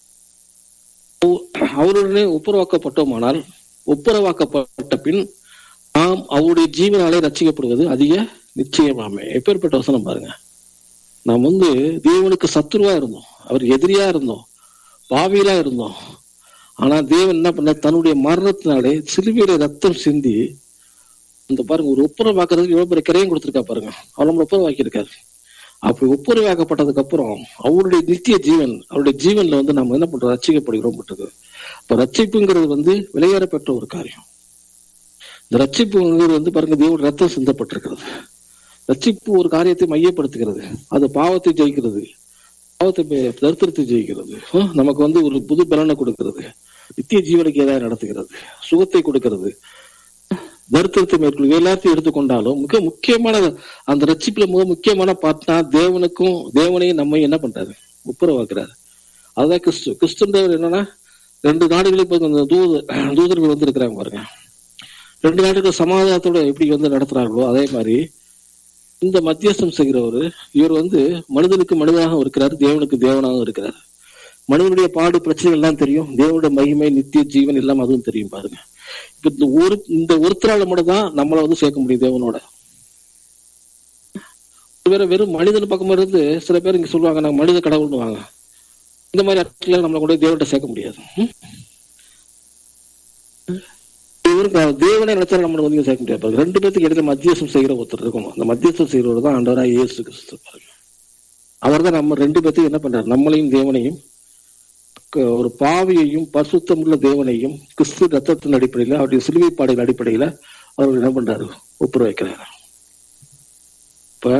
அவ- அவருடனே ஒப்புரவாக்கப்பட்டோமானால் ஒப்புரவாக்கப்பட்ட பின் நாம் அவருடைய ஜீவனாலே ரட்சிக்கப்படுவது அதிக நிச்சயமாமே எப்பேற்பட்ட வசனம் பாருங்க நாம் வந்து தேவனுக்கு சத்துருவா இருந்தோம் அவர் எதிரியா இருந்தோம் பாவியலா இருந்தோம் ஆனா தேவன் என்ன பண்ண தன்னுடைய மரணத்தினாலே சிலுவையில ரத்தம் சிந்தி இந்த பாருங்க ஒரு ஒப்புரவாக்குறதுக்கு எவ்வளவு பெரிய கிரையம் கொடுத்திருக்கா பாருங்க அவர் நம்மளை ஒப்புரவாக்கியிருக்காரு அப்படி ஒப்புரவாக்கப்பட்டதுக்கு அப்புறம் அவருடைய நித்திய ஜீவன் அவருடைய ஜீவன்ல வந்து நம்ம என்ன பண்றோம் ரட்சிக்கப்படுகிறோம் பட்டது இப்ப ரட்சிப்புங்கிறது வந்து விலையேறப்பட்ட ஒரு காரியம் இந்த ரட்சிப்புங்கிறது வந்து பாருங்க தேவன் ரத்தம் சிந்தப்பட்டிருக்கிறது ரட்சிப்பு ஒரு காரியத்தை மையப்படுத்துகிறது அது பாவத்தை ஜெயிக்கிறது பாவத்தை பே- தரித்திரத்தை ஜெயிக்கிறது ஹம், நமக்கு வந்து ஒரு புது பலனை கொடுக்கிறது நித்திய ஜீவனுக்கு ஏதாவது நடத்துகிறது சுகத்தை கொடுக்கிறது தரித்திரத்தை மேற்கொள்ளும் எல்லாத்தையும் எடுத்துக்கொண்டாலும் மிக முக்கியமான அந்த ரட்சிப்புல மிக முக்கியமான பார்ட்னா தேவனுக்கும் தேவனையும் நம்ம என்ன பண்றாரு ஒப்புரவாக்குறாரு அதுதான் கிறிஸ்து கிறிஸ்துன்றவர் என்னன்னா ரெண்டு நாடுகளுக்கு இப்ப இந்த தூது தூதர்கள் வந்து இருக்கிறாங்க பாருங்க ரெண்டு நாடுகள் சமாதானத்தோட எப்படி வந்து நடத்துறாங்களோ அதே மாதிரி இந்த மத்தியஸ்தம் செய்கிறவர் இவர் வந்து மனிதனுக்கு மனிதனாகவும் இருக்கிறார் தேவனுக்கு தேவனாகவும் இருக்கிறார் மனிதனுடைய பாடு பிரச்சனை எல்லாம் தெரியும் தேவனுடைய மகிமை நித்திய ஜீவன் எல்லாம் அதுவும் தெரியும் பாருங்க இப்ப இந்த ஒரு இந்த ஒருத்தரால மட்டும் தான் நம்மளை வந்து சேர்க்க முடியும் தேவனோட வேற வெறும் மனிதன் பக்கம் இருந்து சில பேர் இங்க சொல்லுவாங்க நாங்க மனித கடவுள்னு வாங்க இந்த மாதிரி இடத்துல நம்மளை கொண்டு போய் தேவன்கிட்ட சேர்க்க முடியாது ம்? இவருக்கு தேவனே நினைச்சாலும் நம்மளை வந்து இங்க சேர்க்க முடியாது பாருங்க. ரெண்டு பேத்துக்கு இடையில மத்தியஸ்தம் செய்கிற ஒருத்தர் இருக்கணும் அந்த மத்தியஸ்தம் செய்கிறவர் தான் ஆண்டவரா இயேசு கிறிஸ்து பாருங்க அவர் தான் நம்ம ரெண்டு பேத்துக்கு என்ன பண்றாரு நம்மளையும் தேவனையும் க- ஒரு பாவியையும் பரிசுத்தமுள்ள தேவனையும் கிறிஸ்து ரத்தத்தின் அடிப்படையில அவருடைய சிலுவை பாடையின் அடிப்படையில அவர் என்ன பண்றாரு ஒப்புர வைக்கிறாரு இப்ப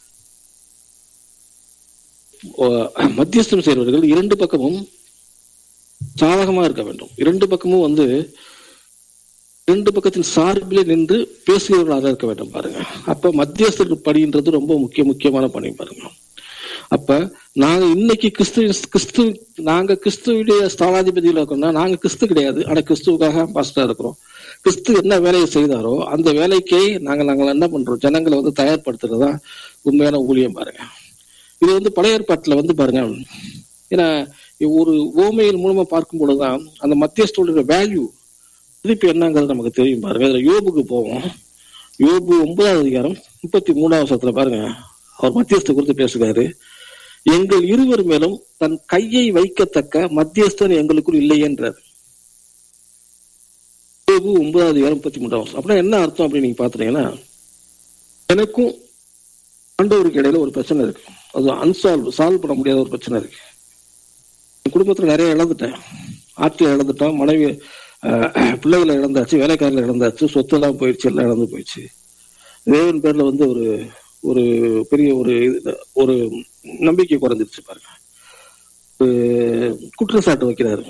ஓ, மத்தியஸ்தம் செய்கிறவர்கள் இரண்டு பக்கமும் சாதகமா இருக்க வேண்டும் இரண்டு பக்கமும் வந்து இரண்டு பக்கத்தின் சார்பிலே நின்று பேசுகிறவர்களாக இருக்க வேண்டும் பாருங்க அப்ப மத்தியஸ்தர் பணின்றது ரொம்ப முக்கிய முக்கியமான பணி பாருங்க அப்ப நாங்க இன்னைக்கு கிறிஸ்து கிறிஸ்து நாங்க கிறிஸ்துவுடைய ஸ்தானாதிபதியில இருக்கோம்னா நாங்க கிறிஸ்து கிடையாது ஆனா கிறிஸ்துவுக்காக பாஸ்டா இருக்கிறோம் கிறிஸ்து என்ன வேலையை செய்தாரோ அந்த வேலைக்கே நாங்க நாங்கள் என்ன பண்றோம் ஜனங்களை வந்து தயார்படுத்துறது தான் உண்மையான ஊழியம் பாருங்க இது வந்து பழைய ஏற்பாட்டுல வந்து பாருங்க ஏன்னா ஒரு ஓமையின் மூலமா பார்க்கும் பொழுதுதான் அந்த மத்தியஸ்தோட வேல்யூ மதிப்பு என்னங்கிறது நமக்கு தெரியும் பாருங்க இதுல யோபுக்கு போவோம் யோபு ஒன்பதாவது அதிகாரம் முப்பத்தி மூணாவது வசனத்துல பாருங்க அவர் மத்தியஸ்த குறித்து பேசுகிறாரு எங்கள் இருவர் மேலும் தன் கையை வைக்கத்தக்க மத்தியஸ்தன் எங்களுக்குள் இல்லை என்றார் யோபு ஒன்பதாவது அதிகாரம் முப்பத்தி மூணாவது வசனம் அப்படின்னா என்ன அர்த்தம் அப்படின்னு நீங்க பாத்துட்டீங்கன்னா எனக்கும் ஆண்டவருக்கு இடையில ஒரு பிரச்சனை இருக்கு அது அன்சால்வ் சால்வ் பண்ண முடியாத ஒரு பிரச்சனை இருக்கு என் குடும்பத்துல நிறைய இழந்துட்டேன் ஆட்களை இழந்துட்டோம் மனைவி அஹ், பிள்ளைகளை இழந்தாச்சு வேலைக்காரர்களை இழந்தாச்சு சொத்து எல்லாம் போயிடுச்சு எல்லாம் இழந்து போயிடுச்சு தேவன் பேர்ல வந்து ஒரு ஒரு பெரிய ஒரு இது- ஒரு நம்பிக்கை குறைஞ்சிருச்சு பாருங்க ஒரு குற்றச்சாட்டு வைக்கிறாரு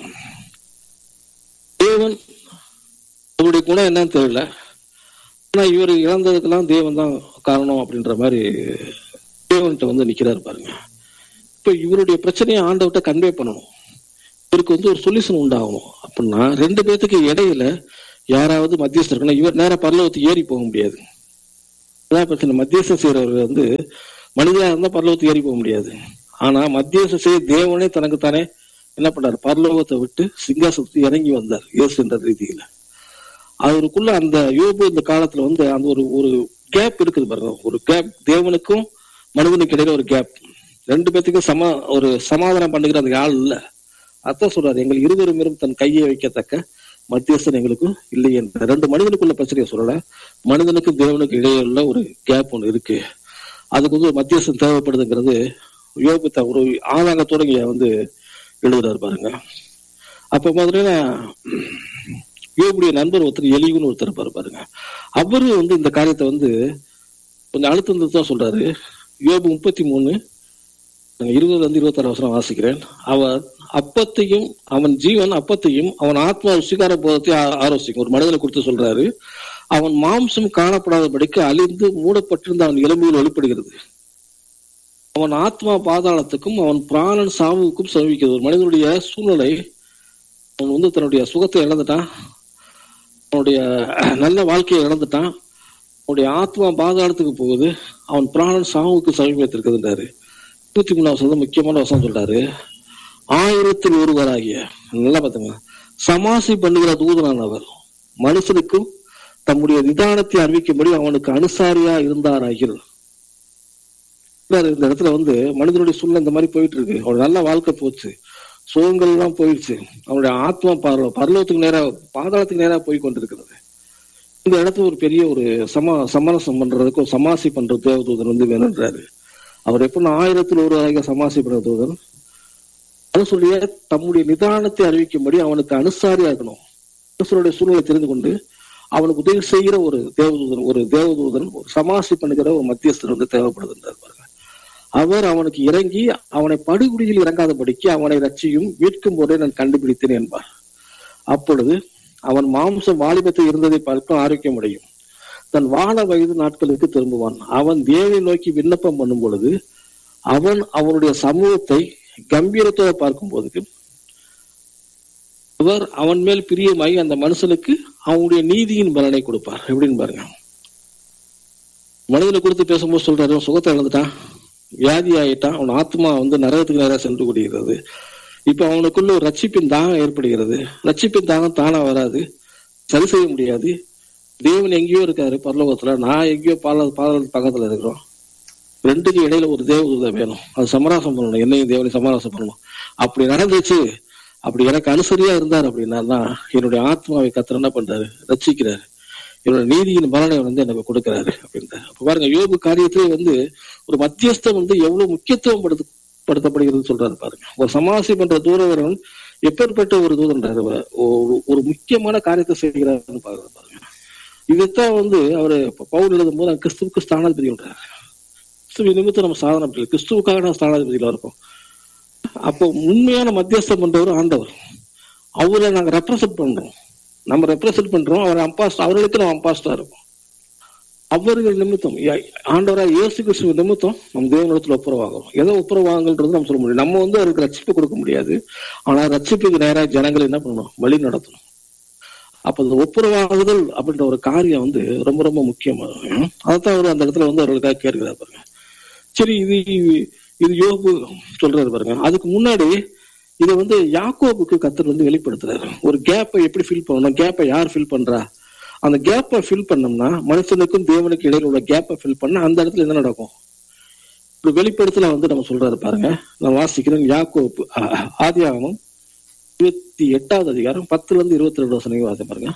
தேவன் அவருடைய குணம் என்னன்னு தெரியல ஆனா இவர் இழந்ததுக்கெல்லாம் தேவன் தான் காரணம் அப்படின்ற மாதிரி தேவன்கிட்ட வந்து நிக்கிறாரு பாருங்க இப்ப இவருடைய பிரச்சனையை ஆண்டவர்கிட்ட கன்வே பண்ணணும் இவருக்கு வந்து ஒரு சொல்யூஷன் உண்டாகணும் அப்ப அப்படின்னா ரெண்டு பேத்துக்கு இடையில யாராவது மத்தியஸ்தர் இருக்கணும் இவர் நேரா பரலோகத்துக்கு ஏறி போக முடியாது அதான் பிரச்சனை மத்தியஸ்தம் செய்யறவர் வந்து மனிதனா இருந்தா பரலோகத்துக்கு ஏறி போக முடியாது ஆனா மத்தியஸ்தம் செய்ய தேவனே தனக்குத்தானே என்ன பண்ணார் பரலோகத்தை விட்டு சிங்காசனத்துக்கு இறங்கி வந்தார் இயேசு என்ற ரீதியில அவருக்குள்ள அந்த யோபு இந்த காலத்துல வந்து அந்த ஒரு ஒரு கேப் இருக்குது பாருங்க ஒரு கேப் தேவனுக்கும் மனிதனுக்கு இடையில ஒரு கேப் ரெண்டு பேத்துக்கும் சம ஒரு சமாதானம் பண்ணுகிற அந்த ஆள் இல்ல அதான் சொல்றாரு எங்கள் இருவரும் இரும் தன் கையை வைக்கத்தக்க மத்தியஸ்தன் எங்களுக்கு இல்லை என்ற ரெண்டு மனிதனுக்குள்ள பிரச்சனையை சொல்லல மனிதனுக்கும் தேவனுக்கு இடையே உள்ள ஒரு கேப் ஒன்று இருக்கு அதுக்கு வந்து ஒரு மத்தியஸ்தன் தேவைப்படுதுங்கிறது யோபு த- ஒரு ஆதாங்கத்தோட இங்க வந்து எழுதுறாரு பாருங்க அப்ப மாதிரினா யோபுடைய நண்பர் ஒருத்தர் எலிகுன்னு ஒருத்தர் இருப்பாரு பாருங்க அவரு வந்து இந்த காரியத்தை வந்து கொஞ்சம் அழுத்தம் தான் சொல்றாரு யோபு முப்பத்தி மூணு இருபதுல இருந்து இருபத்தாறு வருஷம் வாசிக்கிறேன் அவன் அப்பத்தையும் அவன் ஜீவன் அப்பத்தையும் அவன் ஆத்மா ருசிகார போதத்தை ஆலோசிக்கும் ஒரு மனிதனை குறித்து சொல்றாரு அவன் மாம்சம் காணப்படாதபடிக்கு அழிந்து மூடப்பட்டிருந்த அவன் எலும்புகள் வெளிப்படுகிறது அவன் ஆத்மா பாதாளத்துக்கும் அவன் பிராணன் சாவுக்கும் சமீபிக்கிறது ஒரு மனிதனுடைய சூழ்நிலை அவன் வந்து தன்னுடைய சுகத்தை இழந்துட்டான் அவனுடைய நல்ல வாழ்க்கையை இழந்துட்டான் அவனுடைய ஆத்மா பாதாளத்துக்கு போகுது அவன் பிராணன் சாவுக்கு சமீபத்திருக்குதுன்றாரு இருபத்தி மூணாவது வசனம் முக்கியமான வசனம் சொல்றாரு ஆயிரத்தில் ஒருவராகிய நல்லா பார்த்துங்க சமாசி பண்ணுகிற தூதனானவர் மனுஷனுக்கும் தம்முடைய நிதானத்தை அறிவிக்கும்படி அவனுக்கு அனுசாரியா இருந்தாராகில் இந்த இடத்துல வந்து மனிதனுடைய சூழ்நிலை இந்த மாதிரி போயிட்டு இருக்கு அவனுடைய நல்ல வாழ்க்கை போச்சு சுகங்கள் எல்லாம் போயிடுச்சு அவனுடைய ஆத்மா பரலோ பரலோகத்துக்கு நேரா பாதாளத்துக்கு நேரா போய் கொண்டிருக்கிறது இந்த இடத்துல ஒரு பெரிய ஒரு சமா சமரசம் பண்றதுக்கு ஒரு சமாசி பண்ற தேவதூதன் வந்து வேணுன்றாரு அவர் எப்படின்னா ஆயிரத்தில் ஒரு வரைக்கும் சமாசி பண்ற தூதன் அது சொல்லிய தம்முடைய நிதானத்தை அறிவிக்கும்படி அவனுக்கு அனுசாரியா இருக்கணும் மனுஷனுடைய சூழ்நிலை தெரிந்து கொண்டு அவனுக்கு உதவி செய்கிற ஒரு தேவதூதன் ஒரு தேவதூதன் ஒரு சமாசி பண்ணுகிற ஒரு மத்தியஸ்தர் வந்து தேவைப்படுதுன்றார் பாருங்க அவர் அவனுக்கு இறங்கி அவனை படுகுடியில் இறங்காதபடிக்கு அவனை ரட்சியும் மீட்கும் போதே நான் கண்டுபிடித்தேன் என்பார் அப்பொழுது அவன் மாம்சம் வாலிபத்தை இருந்ததை பார்க்க ஆரோக்கியம் அடையும் தன் வாழ வயது நாட்களுக்கு திரும்புவான் அவன் தேவனை நோக்கி விண்ணப்பம் பண்ணும் பொழுது அவன் அவனுடைய சமூகத்தை கம்பீரத்தோட பார்க்கும் போது அவர் அவன் மேல் பிரியமாகி அந்த மனுஷனுக்கு அவனுடைய நீதியின் பலனை கொடுப்பார் எப்படின்னு பாருங்க மனிதனை குறித்து பேசும்போது சொல்றாரு "அவன் சுகத்தை இழந்துட்டான் வியாதி ஆயிட்டான் அவன் ஆத்மா வந்து நரகத்துக்கு நேராக சென்று கூடுகிறது இப்ப அவனுக்குள்ள ஒரு ரட்சிப்பின் தாகம் ஏற்படுகிறது ரட்சிப்பின் தாகம் தானா வராது சரி செய்ய முடியாது தேவன் எங்கேயோ இருக்காரு பரலோகத்துல நான் எங்கேயோ பால பாதாள பக்கத்துல இருக்கிறோம் ரெண்டுக்கு இடையில ஒரு தேவதூதன் வேணும் அது சமராசம் பண்ணணும் என்னையும் தேவனை சமராசம் பண்ணணும் அப்படி நடந்துச்சு அப்படி எனக்கு அனுசரியா இருந்தார் அப்படின்னா தான் என்னுடைய ஆத்மாவை கத்தர் என்ன பண்றாரு ரட்சிக்கிறாரு என்னோட நீதியின் பலனை வந்து எனக்கு கொடுக்கிறாரு அப்படின்றாரு அப்ப பாருங்க யோபு காரியத்திலே வந்து ஒரு மத்தியஸ்தம் வந்து எவ்வளவு முக்கியத்துவம் படுத்து படுத்தப்படுகிறது சொல்றாரு பாருங்க ஒரு சமாசி பண்ற தூரவரன் எப்பேற்பட்ட ஒரு தூதன்றாரு அவர். ஒரு- ஒரு முக்கியமான காரியத்தை செய்கிறாருன்னு பாக்குறாரு பாருங்க இதைத்தான் வந்து அவரு பவுல் எழுதும் போது கிறிஸ்துவுக்கு ஸ்தானாதிபதி சொல்றாரு கிறிஸ்துவ நிமித்தம் நம்ம சாதனை பண்ணல கிறிஸ்துவுக்காக நம்ம ஸ்தானாதிபதியில இருக்கோம் அப்போ உண்மையான மத்தியஸ்தம் பண்றவர் ஆண்டவர் அவரை நாங்க ரெப்ரசென்ட் பண்றோம் நம்ம ரெப்ரசென்ட் பண்றோம் அவர் அம்பாஸ்டர் அவர்களுக்கு நம்ம அம்பாஸ்டரா இருக்கும் அவர்கள் நிமித்தம் யா- ஆண்டவராக இயேசு கிறிஸ்துவ நிமித்தம் நம்ம தேவனிடத்துல ஒப்புரவாகும் எதை ஒப்புரவாங்கன்றது நம்ம சொல்ல முடியும் நம்ம வந்து அவருக்கு ரட்சிப்பு கொடுக்க முடியாது ஆனா ரட்சிப்புக்கு நேராக ஜனங்கள் என்ன பண்ணணும் வழி நடத்தணும் அப்ப இந்த ஒப்புரவாகுதல் அப்படின்ற ஒரு காரியம் வந்து ரொம்ப ரொம்ப முக்கியமாகும் அதைத்தான் அவர் அந்த இடத்துல வந்து அவர்களுக்காக கேட்கிறார் பாருங்க சரி இது இது யோபு சொல்றாரு பாருங்க அதுக்கு முன்னாடி இதை வந்து யாக்கோபுக்கு கத்தர் வந்து வெளிப்படுத்துறாரு ஒரு கேப்பை எப்படி ஃபில் பண்ணணும் கேப்பை யார் ஃபில் பண்றா அந்த கேப்பை ஃபில் பண்ணோம்னா மனுஷனுக்கும் தேவனுக்கு இடையில உள்ள கேப்பை ஃபில் பண்ணா அந்த இடத்துல என்ன நடக்கும் ஒரு வெளிப்படுத்தல வந்து நம்ம சொல்றாரு பாருங்க நான் வாசிக்கிறேன் யாக்கோப்பு ஆ- ஆதியாகமம் இருபத்தி எட்டாவது அதிகாரம் பத்துல இருந்து இருபத்தி ரெண்டு வருஷம் வாசி பாருங்க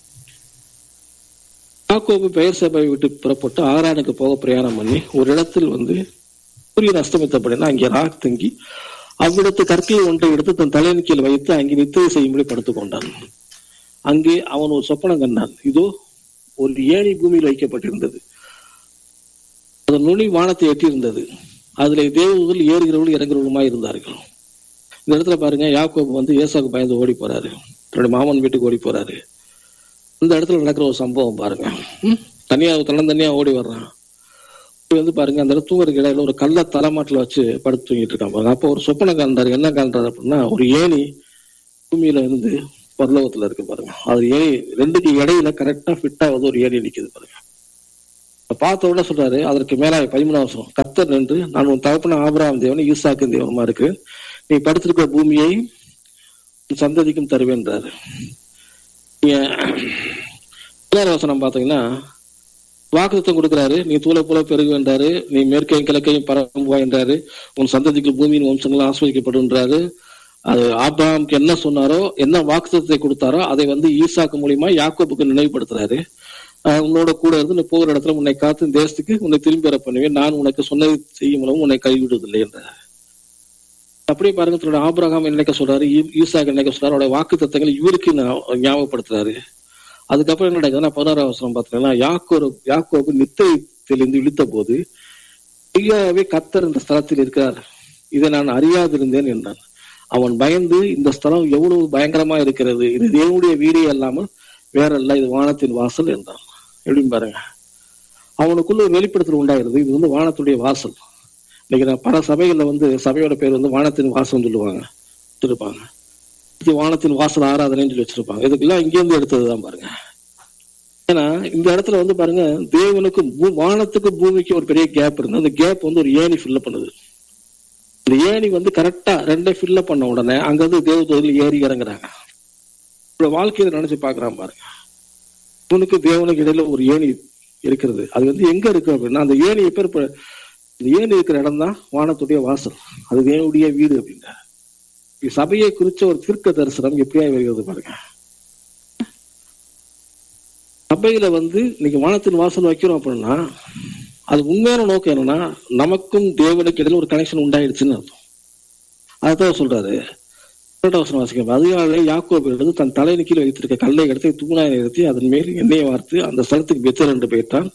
யாக்கோபு பெயர் சபையை விட்டு புறப்பட்டு ஆரானுக்கு போக பிரயாணம் பண்ணி ஒரு இடத்தில் வந்து சூரியன் அஸ்தமித்தபடினா அங்கே ராக் தங்கி அவ்விடத்து கற்கள் ஒன்றை எடுத்து தன் தலையின் கீழ் வைத்து அங்கே நித்திரை செய்யும்படி படுத்துக் கொண்டான் அங்கே அவன் ஒரு சொப்பனம் கண்டான் இதோ ஒரு ஏணி பூமியில் வைக்கப்பட்டிருந்தது அதன் நுனி வானத்தை எட்டியிருந்தது அதுல தேவதூதர்கள் ஏறுகிறவர்கள் இறங்குறவர்களுமாய் இருந்தார்கள் இந்த இடத்துல பாருங்க யாக்கோபு வந்து ஏசாவுக்கு பயந்து ஓடி போறாரு தன்னுடைய மாமன் வீட்டுக்கு ஓடி போறாரு இந்த இடத்துல நடக்கிற ஒரு சம்பவம் பாருங்க ம்? தனியா தன்னந்தனியா ஓடி வர்றான் இப்ப வந்து பாருங்க அந்த இடத்துல தூங்குறதுக்கு இடையில ஒரு கல்ல தலைமாட்டில் வச்சு படுத்து தூங்கிட்டு இருக்கான் பாருங்க அப்போ ஒரு சொப்பனை காண்றாரு என்ன காண்றாரு அப்படின்னா ஒரு ஏணி பூமியில இருந்து பரலோகத்துல இருக்கு பாருங்க அது ஏணி ரெண்டுக்கு இடையில கரெக்டா ஃபிட் ஆகுது ஒரு ஏணி நிக்குது பாருங்க அதை பார்த்த உடனே சொல்றாரு அதற்கு மேல பதிமூணாம் வருஷம் கத்தர் நின்று நான் உன் தகப்பன ஆபிரகாம் தேவன் ஈசாக்கு தேவனுமா இருக்கு நீ படுத்திருக்கிற பூமியை உன் சந்ததிக்கும் தருவேன்றாரு நீங்க பதினாறு வசனம் பாத்தீங்கன்னா வாக்குத்தம் கொடுக்கிறாரு நீ தூளை போல பெருகுவென்றாரு நீ மேற்கையும் கிழக்கையும் பரம்புவா என்றாரு உன் சந்ததிக்கு பூமியின் வம்சங்கள் ஆஸ்வதிக்கப்படுன்றாரு அது ஆபிரகாமுக்கு என்ன சொன்னாரோ என்ன வாக்குத்தத்தை கொடுத்தாரோ அதை வந்து ஈசாக்கு மூலியமா யாக்கோபுக்கு நினைவுபடுத்துறாரு ஆஹ் உன்னோட கூட இருந்து நீ போகிற இடத்துல உன்னை காத்து இந்த தேசத்துக்கு உன்னை திரும்பி வர பண்ணுவேன் நான் உனக்கு சொன்னதை செய்யும் மூலம் உன்னை கைவிடுவதில்லை என்றார் அப்படியே பாருங்க தன்னோட ஆபிரகாம் நினைக்க சொல்றாரு ஈ- ஈசாக்கு நினைக்க சொல்றாரு அவருடைய வாக்கு தத்தங்களை இவருக்கு ஞா- ஞாபகப்படுத்துறாரு அதுக்கப்புறம் என்ன நடக்குதுன்னா பதினாறாம் வருஷம் பார்த்தீங்கன்னா யாக்கோரு யாக்கோபு நித்தியத்திலிருந்து இழுத்த போது ஐயாவே கத்தர் இந்த ஸ்தலத்தில் இருக்கிறார் இதை நான் அறியாதிருந்தேன் என்றான் அவன் பயந்து இந்த ஸ்தலம் எவ்வளவு பயங்கரமா இருக்கிறது இது தேவனுடைய வீடே அல்லாமல் வேற இல்ல இது வானத்தின் வாசல் என்றான் எப்படின்னு பாருங்க அவனுக்குள்ள ஒரு வெளிப்படுத்தல் உண்டாகிறது இது வந்து வானத்துடைய வாசல் இன்னைக்கு நான் பல சபைகள்ல வந்து சபையோட பேர் வந்து வானத்தின் வாசல் சொல்லுவாங்க வச்சிருப்பாங்க இது வானத்தின் வாசல் ஆராதனைன்னு சொல்லி வச்சிருப்பாங்க இதுக்கெல்லாம் இங்கேருந்து எடுத்ததுதான் பாருங்க ஏன்னா இந்த இடத்துல வந்து பாருங்க தேவனுக்கு பூ- வானத்துக்கு பூமிக்கு ஒரு பெரிய கேப் இருந்து அந்த கேப் வந்து ஒரு ஏணி ஃபில்ல பண்ணுது இந்த ஏணி வந்து கரெக்டா ரெண்டே ஃபில்ல பண்ண உடனே அங்க வந்து தேவதூரில் ஏறி இறங்குறாங்க இப்ப வாழ்க்கையில நினைச்சு பாக்குறான் பாருங்க இவனுக்கு தேவனுக்கு இடையில ஒரு ஏணி இருக்கிறது அது வந்து எங்க இருக்கு அப்படின்னா அந்த ஏணி எப்ப இருப்ப- இந்த ஏணி இருக்கிற இடம் தான் வானத்துடைய வாசல் அது தேவனுடைய வீடு அப்படின்ற சபையை குறிச்ச ஒரு தீர்க்க தரிசனம் எப்படியா வருகிறது பாருங்க சபையில வந்து இன்னைக்கு வானத்தின் வாசல் வைக்கிறோம் அப்படின்னா அது உண்மையான நோக்கம் என்னன்னா நமக்கும் தேவனுக்கு இடையில ஒரு கனெக்ஷன் உண்டாயிடுச்சுன்னு அர்த்தம் அதான் சொல்றாரு இரண்டாம் வசனம் வாசிக்கிறோம் அதிகாலை யாக்கோபு எடுத்து தன் தலையின் கீழ் வைத்திருக்க கல்லை எடுத்து தூணாய் நிறுத்தி அதன் மேல் எண்ணெயை வார்த்து அந்த ஸ்தலத்துக்கு பெத்தர் என்று பெயர்த்தான்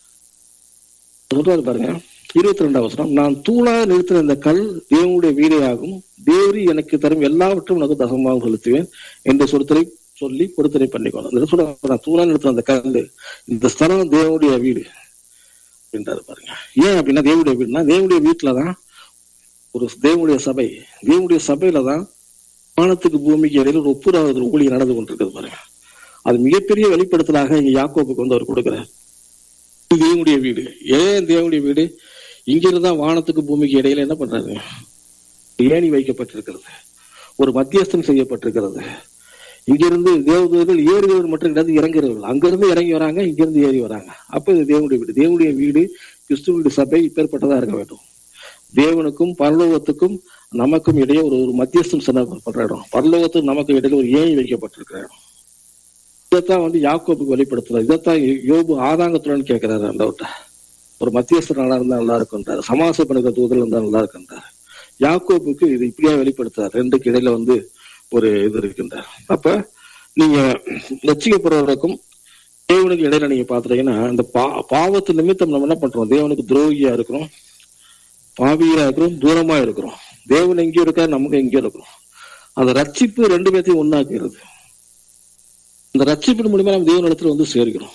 சொல்றாரு பாருங்க இருபத்தி ரெண்டாம் வசனம் நான் தூணாக நிறுத்தின இந்த கல் தேவனுடைய வீடே ஆகும் தேவரி எனக்கு தரும் எல்லாவற்றும் உனக்கு தசமாக செலுத்துவேன் என்று சொருத்தரை சொல்லி பொருத்தனை பண்ணிக்கணும் இந்த சொல்ற நான் தூணா நிறுத்தின அந்த கல் இந்த ஸ்தலம் தேவனுடைய வீடு அப்படின்றாரு பாருங்க ஏன் அப்படின்னா தேவனுடைய வீடுனா தேவனுடைய வீட்டுலதான் ஒரு தேவனுடைய சபை தேவனுடைய சபையில தான் வானத்துக்கு பூமிக்கு இடையில ஒரு ஒப்புராவது ஊழி நடந்து கொண்டிருக்கிறது பாருங்க அது மிகப்பெரிய வெளிப்படுத்தலாக இங்க யாக்கோபுக்கு வந்து அவர் கொடுக்கிறார் இது தேவனுடைய வீடு ஏன் தேவனுடைய வீடு இங்கிருந்து தான் வானத்துக்கு பூமிக்கு இடையில என்ன பண்றாரு ஏணி வைக்கப்பட்டிருக்கிறது ஒரு மத்தியஸ்தம் செய்யப்பட்டிருக்கிறது இங்கிருந்து தேவதூதர்கள் ஏறுகிறவர் மட்டும் கிடையாது இறங்குகிறவர்கள் அங்கிருந்து இறங்கி வராங்க இங்கிருந்து ஏறி வராங்க அப்ப இது தேவனுடைய வீடு தேவனுடைய வீடு கிறிஸ்துவனுடைய சபை இப்பேற்பட்டதா இருக்க வேண்டும் தேவனுக்கும் பரலோகத்துக்கும் நமக்கும் இடையே ஒரு ஒரு மத்தியஸ்தம் சொல்லப்படுற இடம் பரலோகத்துக்கும் நமக்கு இடையில ஒரு ஏணி வைக்கப்பட்டிருக்கிற இடம் இதைத்தான் வந்து யாக்கோப்புக்கு வெளிப்படுத்துறாரு இதைத்தான் யோபு ஆதாங்கத்துடன் கேட்கிறாரு அந்த ஒரு மத்தியஸ்தர் நல்லா இருந்தா நல்லா இருக்குன்றாரு சமாச பண்ணுற தூதல் இருந்தா நல்லா இருக்குன்றாரு யாக்கோப்புக்கு இது இப்படியா வெளிப்படுத்துறாரு ரெண்டுக்கு இடையில வந்து ஒரு இது இருக்கின்றார் அப்ப நீங்க ரசிக்கப்படுறவருக்கும் தேவனுக்கு இடையில நீங்க பாத்துட்டீங்கன்னா இந்த பா பாவத்து நிமித்தம் நம்ம என்ன பண்றோம் தேவனுக்கு துரோகியா இருக்கிறோம் பாவியா இருக்கிறோம் தூரமா இருக்கிறோம் தேவன் எங்கேயும் இருக்கா நமக்கு எங்கேயும் இருக்கிறோம் அந்த ரட்சிப்பு ரெண்டு பேர்த்தையும் ஒண்ணாக்குறது அந்த ரட்சிப்பின் மூலியமா நம்ம தேவன் இடத்துல வந்து சேர்க்கிறோம்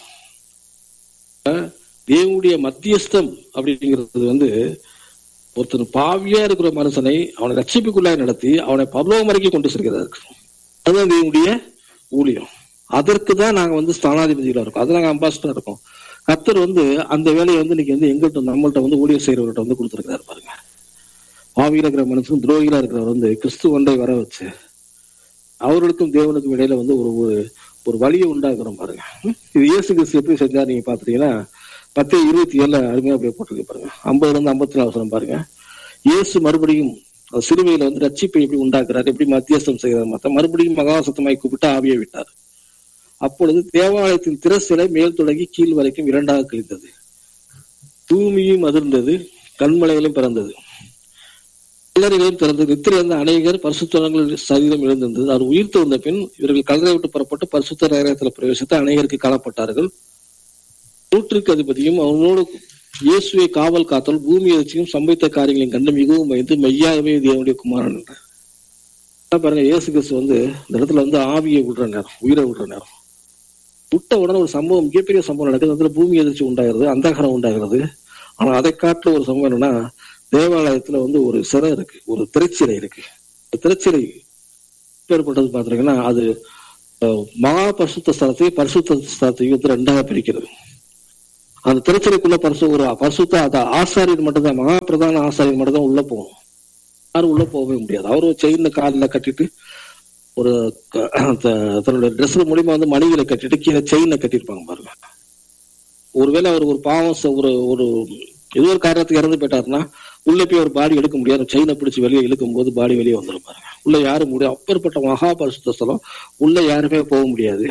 அஹ் தேவனுடைய மத்தியஸ்தம் அப்படிங்கிறது வந்து ஒருத்தர் பாவியா இருக்கிற மனுஷனை அவனை ரட்சிப்புக்குள்ளாய் நடத்தி அவனை பரலோகம் வரைக்கும் கொண்டு செல்கிறதா இருக்கு அதுதான் தேவனுடைய ஊழியம் அதற்கு தான் நாங்க வந்து ஸ்தானாதிபதிகளா இருக்கோம் அது நாங்க அம்பாசிடரா இருக்கோம் கத்தர் வந்து அந்த வேலையை வந்து இன்னைக்கு வந்து எங்கள்கிட்ட நம்மள்ட்ட வந்து ஊழியர் செய்யறவர்கிட்ட வந்து கொடுத்துருக்காரு பாருங்க பாவியில இருக்கிற மனுஷன் துரோகிகளா இருக்கிறவர் வந்து கிறிஸ்து ஒன்றை வர வச்சு அவர்களுக்கும் தேவனுக்கும் இடையில வந்து ஒரு ஒரு ஒரு வழியை உண்டாக்குறோம் பாருங்க ம்? இது இயேசு கிறிஸ்து எப்படி செஞ்சார் நீங்க பாத்தீங்கன்னா பத்து இருபத்தி ஏழுல அருமையா அப்படியே போட்டிருக்கு பாருங்க ஐம்பதுல இருந்து ஐம்பத்தி நாலு அவசரம் பாருங்க இயேசு மறுபடியும் அந்த சிறுவையில வந்து ரட்சிப்பை எப்படி உண்டாக்குறாரு எப்படி மத்தியஸ்தம் செய்யறாரு மத்த மறுபடியும் மகாசத்தமாய் கூப்பிட்டு ஆவியை விட்டார் அப்பொழுது தேவாலயத்தின் திரசிலை மேல் தொடங்கி கீழ் வரைக்கும் இரண்டாக கிழித்தது பூமியும் அதிர்ந்தது கண்மலைகளும் பிறந்தது கல்லறைகளும் திறந்தது நித்திரை இருந்த அநேகர் பரிசுத்தவங்கள் சரீரம் எழுந்திருந்தது அவர் உயிர் வந்த பின் இவர்கள் கல்லறை விட்டு புறப்பட்டு பரிசுத்த நகரத்தில் பிரவேசித்து அநேகருக்கு காணப்பட்டார்கள் நூற்றுக்கு அதிபதியும் அவனோடு இயேசுவை காவல் காத்தல் பூமி எதிர்ச்சியும் சம்பவித்த காரியங்களையும் கண்டு மிகவும் பயந்து மெய்யாகவே தேவனுடைய குமாரன் என்றார் அதான் பாருங்க இயேசு கிறிஸ்து வந்து இந்த இடத்துல வந்து ஆவியை விடுற நேரம் உயிரை விடுற நேரம் விட்ட உடனே ஒரு சம்பவம் மிகப்பெரிய சம்பவம் நடக்குது அதுல பூமி எதிர்ச்சி உண்டாகிறது அந்தகரம் உண்டாகிறது ஆனா அதை காட்டுல ஒரு சம்பவம் என்னன்னா தேவாலயத்துல வந்து ஒரு சிறை இருக்கு ஒரு திரைச்சிலை இருக்கு இந்த திரைச்சிலை ஏற்பட்டது பாத்தீங்கன்னா அது அஹ், மகா பரிசுத்த ஸ்தலத்தையும் பரிசுத்த ஸ்தலத்தையும் வந்து ரெண்டாக பிரிக்கிறது அந்த திருச்சனைக்குள்ள பரிசு ஒரு பரிசுத்த அந்த ஆசாரியர் மட்டும்தான் மகா பிரதான ஆசாரியர் மட்டும்தான் உள்ள போகணும் யாரும் உள்ள போகவே முடியாது அவரும் செயின்ல காலில் கட்டிட்டு ஒரு க- த- தன்னுடைய ட்ரெஸ் மூலியமா வந்து மணிகளை கட்டிட்டு கீழே செயினை கட்டியிருப்பாங்க பாருங்க ஒருவேளை அவர் ஒரு பாவம் செ- ஒரு ஒரு ஏதோ ஒரு காரணத்துக்கு இறந்து போயிட்டாருன்னா உள்ள போய் ஒரு பாடி எடுக்க முடியாது செயினை பிடிச்சி வெளியே இழுக்கும் போது பாடி வெளியே வந்துடும் பாருங்க உள்ள யாரும் முடியாது அப்பேற்பட்ட மகா பரிசுத்த ஸ்தலம் உள்ள யாருமே போக முடியாது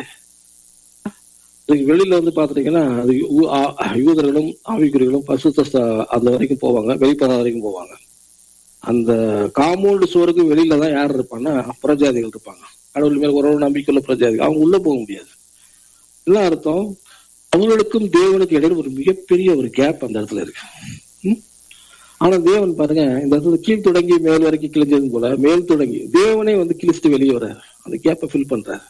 இதுக்கு வெளியில வந்து பாத்துட்டீங்கன்னா அது யூ- ஆ- யூதர்களும் ஆவிக்குறிகளும் பரிசுத்த ஸ்த- அந்த வரைக்கும் போவாங்க வெளிப்பதம் வரைக்கும் போவாங்க அந்த காம்பவுண்டு சுவருக்கு வெளியில தான் யார் இருப்பாங்கன்னா பிரஜாதிகள் இருப்பாங்க கடவுள் மேல் ஒரு நம்பிக்கையுள்ள பிரஜாதிகள் அவங்க உள்ள போக முடியாது என்ன அர்த்தம் அவங்களுக்கும் தேவனுக்கு இடையில ஒரு மிகப்பெரிய ஒரு கேப் அந்த இடத்துல இருக்கு ம்? ஆனா தேவன் பாருங்க இந்த இடத்துல கீழ் தொடங்கி மேல் வரைக்கும் கிழிஞ்சது போல மேல் தொடங்கி தேவனே வந்து கிழிச்சிட்டு வெளியே வர்றாரு அந்த கேப்பை ஃபில் பண்றாரு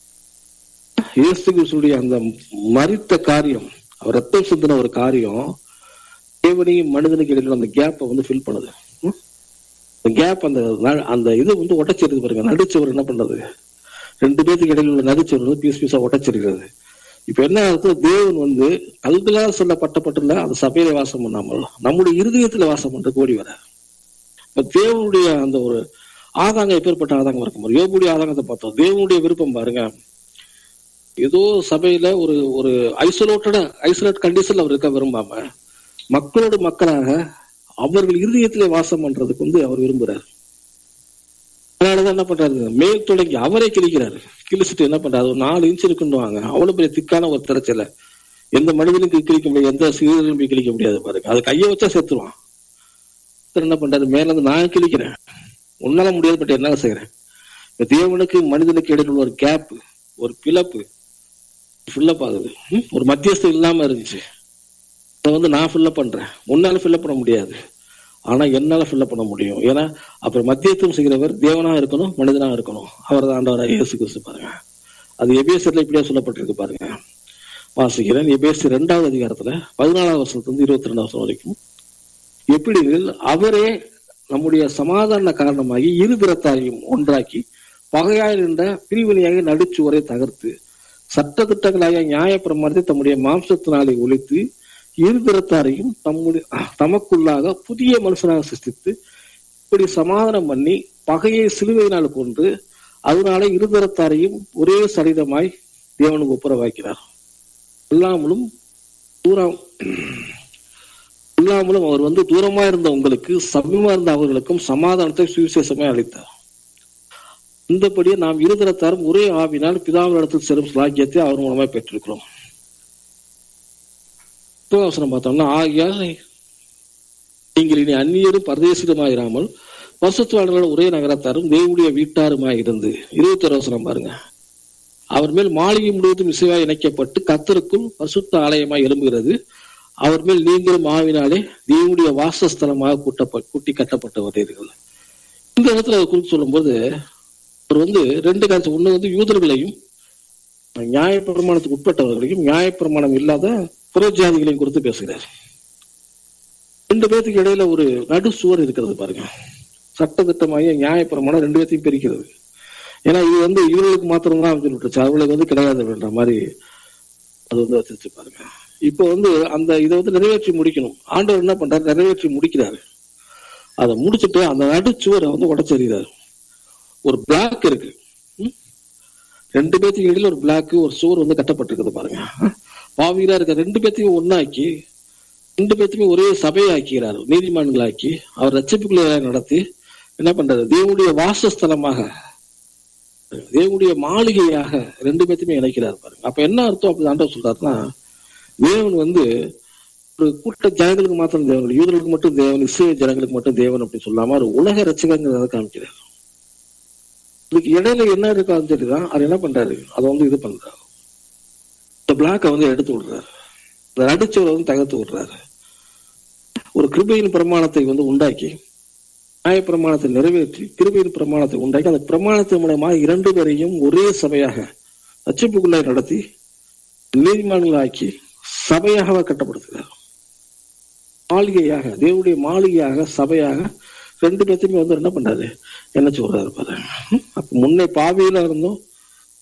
இயேசு கிறிஸ்துடைய அந்த மறித்த காரியம் அவர் ரத்தம் சிந்தின ஒரு காரியம் தேவனையும் மனிதனுக்கு இடையில அந்த கேப்பை வந்து ஃபில் பண்ணுது ம்? அந்த கேப் அந்த ந- அந்த இது வந்து உடைச்சிருக்கு பாருங்க நடுச்சவர் என்ன பண்றது ரெண்டு பேத்துக்கு இடையில உள்ள நடுச்சவர் வந்து பீஸ் பீஸா உடைச்சிருக்கிறது இப்ப என்ன அர்த்தம் தேவன் வந்து கல்களால் சொல்லப்பட்டப்பட்டுள்ள அந்த சபையில வாசம் பண்ணாமல் நம்முடைய இருதயத்துல வாசம் பண்ற கோடி வர இப்ப தேவனுடைய அந்த ஒரு ஆதாங்கம் எப்பேற்பட்ட ஆதாங்கம் இருக்க முடியும் யோபுடைய ஆதாங்கத்தை பார்த்தோம் தேவனுடைய விருப்பம் பாருங்க ஏதோ சபையில ஒரு ஒரு ஐசோலேட்டட ஐசோலேட் கண்டிஷன்ல அவர் இருக்க விரும்பாம மக்களோடு மக்களாக அவர்கள் இருதயத்திலே வாசம் பண்றதுக்கு வந்து அவர் விரும்புறாரு அதனாலதான் என்ன பண்றாரு மேல் தொடங்கி அவரே கிழிக்கிறாரு கிழிச்சிட்டு என்ன பண்றாரு ஒரு நாலு இன்ச் இருக்குன்னுவாங்க அவ்வளவு பெரிய திக்கான ஒரு திரைச்சல எந்த மனிதனும் கி- கிழிக்க முடியாது எந்த சீரர்களும் போய் கிழிக்க முடியாது பாருங்க அது கையை வச்சா செத்துருவான் ஒருத்தர் என்ன பண்றாரு மேல இருந்து நான் கிழிக்கிறேன் உன்னால முடியாது பட் என்னால செய்யறேன் இந்த தேவனுக்கு மனிதனுக்கு இடையில உள்ள ஒரு கேப் ஒரு பிளப்பு ஃபில்லப் ஆகுது ம்? ஒரு மத்தியஸ்தம் இல்லாம இருந்துச்சு அதை வந்து நான் ஃபில்லப் பண்றேன் உன்னால ஃபில்லப் பண்ண முடியாது ஆனா என்னால ஃபில்லப் பண்ண முடியும் ஏன்னா அப்புறம் மத்தியத்துவம் செய்கிறவர் தேவனா இருக்கணும் மனிதனா இருக்கணும் அவர் தான் ஆண்டவராக இயேசு கிறிஸ்து பாருங்க அது எபேசர்ல இப்படியே சொல்லப்பட்டிருக்கு பாருங்க வாசிக்கிறேன் எபேசு ரெண்டாவது அதிகாரத்துல பதினாலாவது வருஷத்துல இருந்து இருபத்தி ரெண்டாவது வருஷம் வரைக்கும் எப்படி அவரே நம்முடைய சமாதான காரணமாகி இரு பிறத்தாரையும் ஒன்றாக்கி பகையாய் நின்ற பிரிவினையாக நடுச்சுவரை தகர்த்து சட்ட திட்டங்களாக நியாய பிரமாணத்தை தம்முடைய மாம்சத்தினாலே ஒழித்து இரு பிறத்தாரையும் தம்முடைய தமக்குள்ளாக புதிய மனுஷனாக சிருஷ்டித்து இப்படி சமாதானம் பண்ணி பகையை சிலுவையினால் கொண்டு அதனால இருதரத்தாரையும் ஒரே சரீரமாய் தேவனுக்கு ஒப்புரவாக்கிறார் இல்லாமலும் தூரம் இல்லாமலும் அவர் வந்து தூரமா இருந்த உங்களுக்கு சமீபமா இருந்த அவர்களுக்கும் சமாதானத்தை சுவிசேஷமாய் அளித்தார் இந்தபடியே நாம் இருதரத்தாரும் ஒரே ஆவினால் பிதாவினிடத்தில் செல்லும் சாக்கியத்தை அவர் மூலமா பெற்றிருக்கிறோம் அவசரம் பார்த்தோம்னா ஆகியால் நீங்கள் இனி அந்நியரும் பரதேசிதமாயிராமல் பசுத்துவாளர்கள் ஒரே நகரத்தாரும் தேவனுடைய வீட்டாருமாய் இருந்து இருபத்தி அவசரம் பாருங்க அவர் மேல் மாளிகை முழுவதும் இசைவாய் இணைக்கப்பட்டு கத்தருக்குள் பசுத்த ஆலயமாய் எழும்புகிறது அவர் மேல் நீங்களும் ஆவினாலே தேவனுடைய வாசஸ்தலமாக கூட்டப்ப கூட்டி கட்டப்பட்டவர்கள் இந்த இடத்துல அவர் குறித்து சொல்லும்போது அவர் வந்து ரெண்டு காட்சி ஒண்ணு வந்து யூதர்களையும் நியாயப்பிரமாணத்துக்கு உட்பட்டவர்களையும் நியாயப்பிரமாணம் இல்லாத புறஜாதிகளையும் குறித்து பேசுகிறார் ரெண்டு பேத்துக்கு இடையில ஒரு நடு சுவர் இருக்கிறது பாருங்க சட்டத்திட்டமாகிய நியாயப்பிரமாணம் ரெண்டு பேர்த்தையும் பிரிக்கிறது ஏன்னா இது வந்து இவர்களுக்கு மாத்திரம் தான் சொல்லிட்டுச்சு அவங்களுக்கு வந்து கிடையாதுன்ற மாதிரி அது வந்து வச்சிருச்சு பாருங்க இப்போ வந்து அந்த இதை வந்து நிறைவேற்றி முடிக்கணும் ஆண்டவர் என்ன பண்றாரு நிறைவேற்றி முடிக்கிறாரு அதை முடிச்சுட்டு அந்த நடுச்சுவரை வந்து உடச்செறிகிறாரு ஒரு பிளாக் இருக்கு ம்? ரெண்டு பேத்துக்கு இடையில ஒரு பிளாக் ஒரு சுவர் வந்து கட்டப்பட்டிருக்குது பாருங்க பாவிகளா இருக்க ரெண்டு பேத்தையும் ஒன்னாக்கி ரெண்டு பேத்துமே ஒரே சபையாக்கிறார் நீதிமான்களாக்கி அவர் ரட்சிப்புக்குள்ள நடத்தி என்ன பண்றாரு தேவனுடைய வாசஸ்தலமாக தேவனுடைய மாளிகையாக ரெண்டு பேத்தையுமே இணைக்கிறார் பாருங்க அப்ப என்ன அர்த்தம் அப்படி ஆண்டவர் சொல்றாருன்னா தேவன் வந்து ஒரு கூட்ட ஜனங்களுக்கு மாத்திரம் தேவன் யூதர்களுக்கு மட்டும் தேவன் இஸ்ரேல் ஜனங்களுக்கு மட்டும் தேவன் அப்படி சொல்லாம ஒரு உலக ரட்சகங்கிறத காமிக்கிறார் இதுக்கு இடையில என்ன இருக்கான்னு சொல்லிதான் அவர் என்ன பண்றாரு அதை வந்து இது பண்றாரு இந்த பிளாக்கை வந்து எடுத்து விடுறாரு இந்த நடிச்சவரை வந்து தகர்த்து விடுறாரு ஒரு கிருபையின் பிரமாணத்தை வந்து உண்டாக்கி நியாய பிரமாணத்தை நிறைவேற்றி கிருபையின் பிரமாணத்தை உண்டாக்கி அந்த பிரமாணத்தின் மூலமா இரண்டு பேரையும் ஒரே சபையாக ரட்சிப்புக்குள்ளே நடத்தி நீதிமன்றங்களாக்கி சபையாக கட்டப்படுத்துகிறார் மாளிகையாக தேவனுடைய மாளிகையாக சபையாக ரெண்டு பேர்த்தையுமே வந்து என்ன பண்றாரு என்ன சொல்றாரு பாரு அப்ப முன்னே பாவியில இருந்தோம்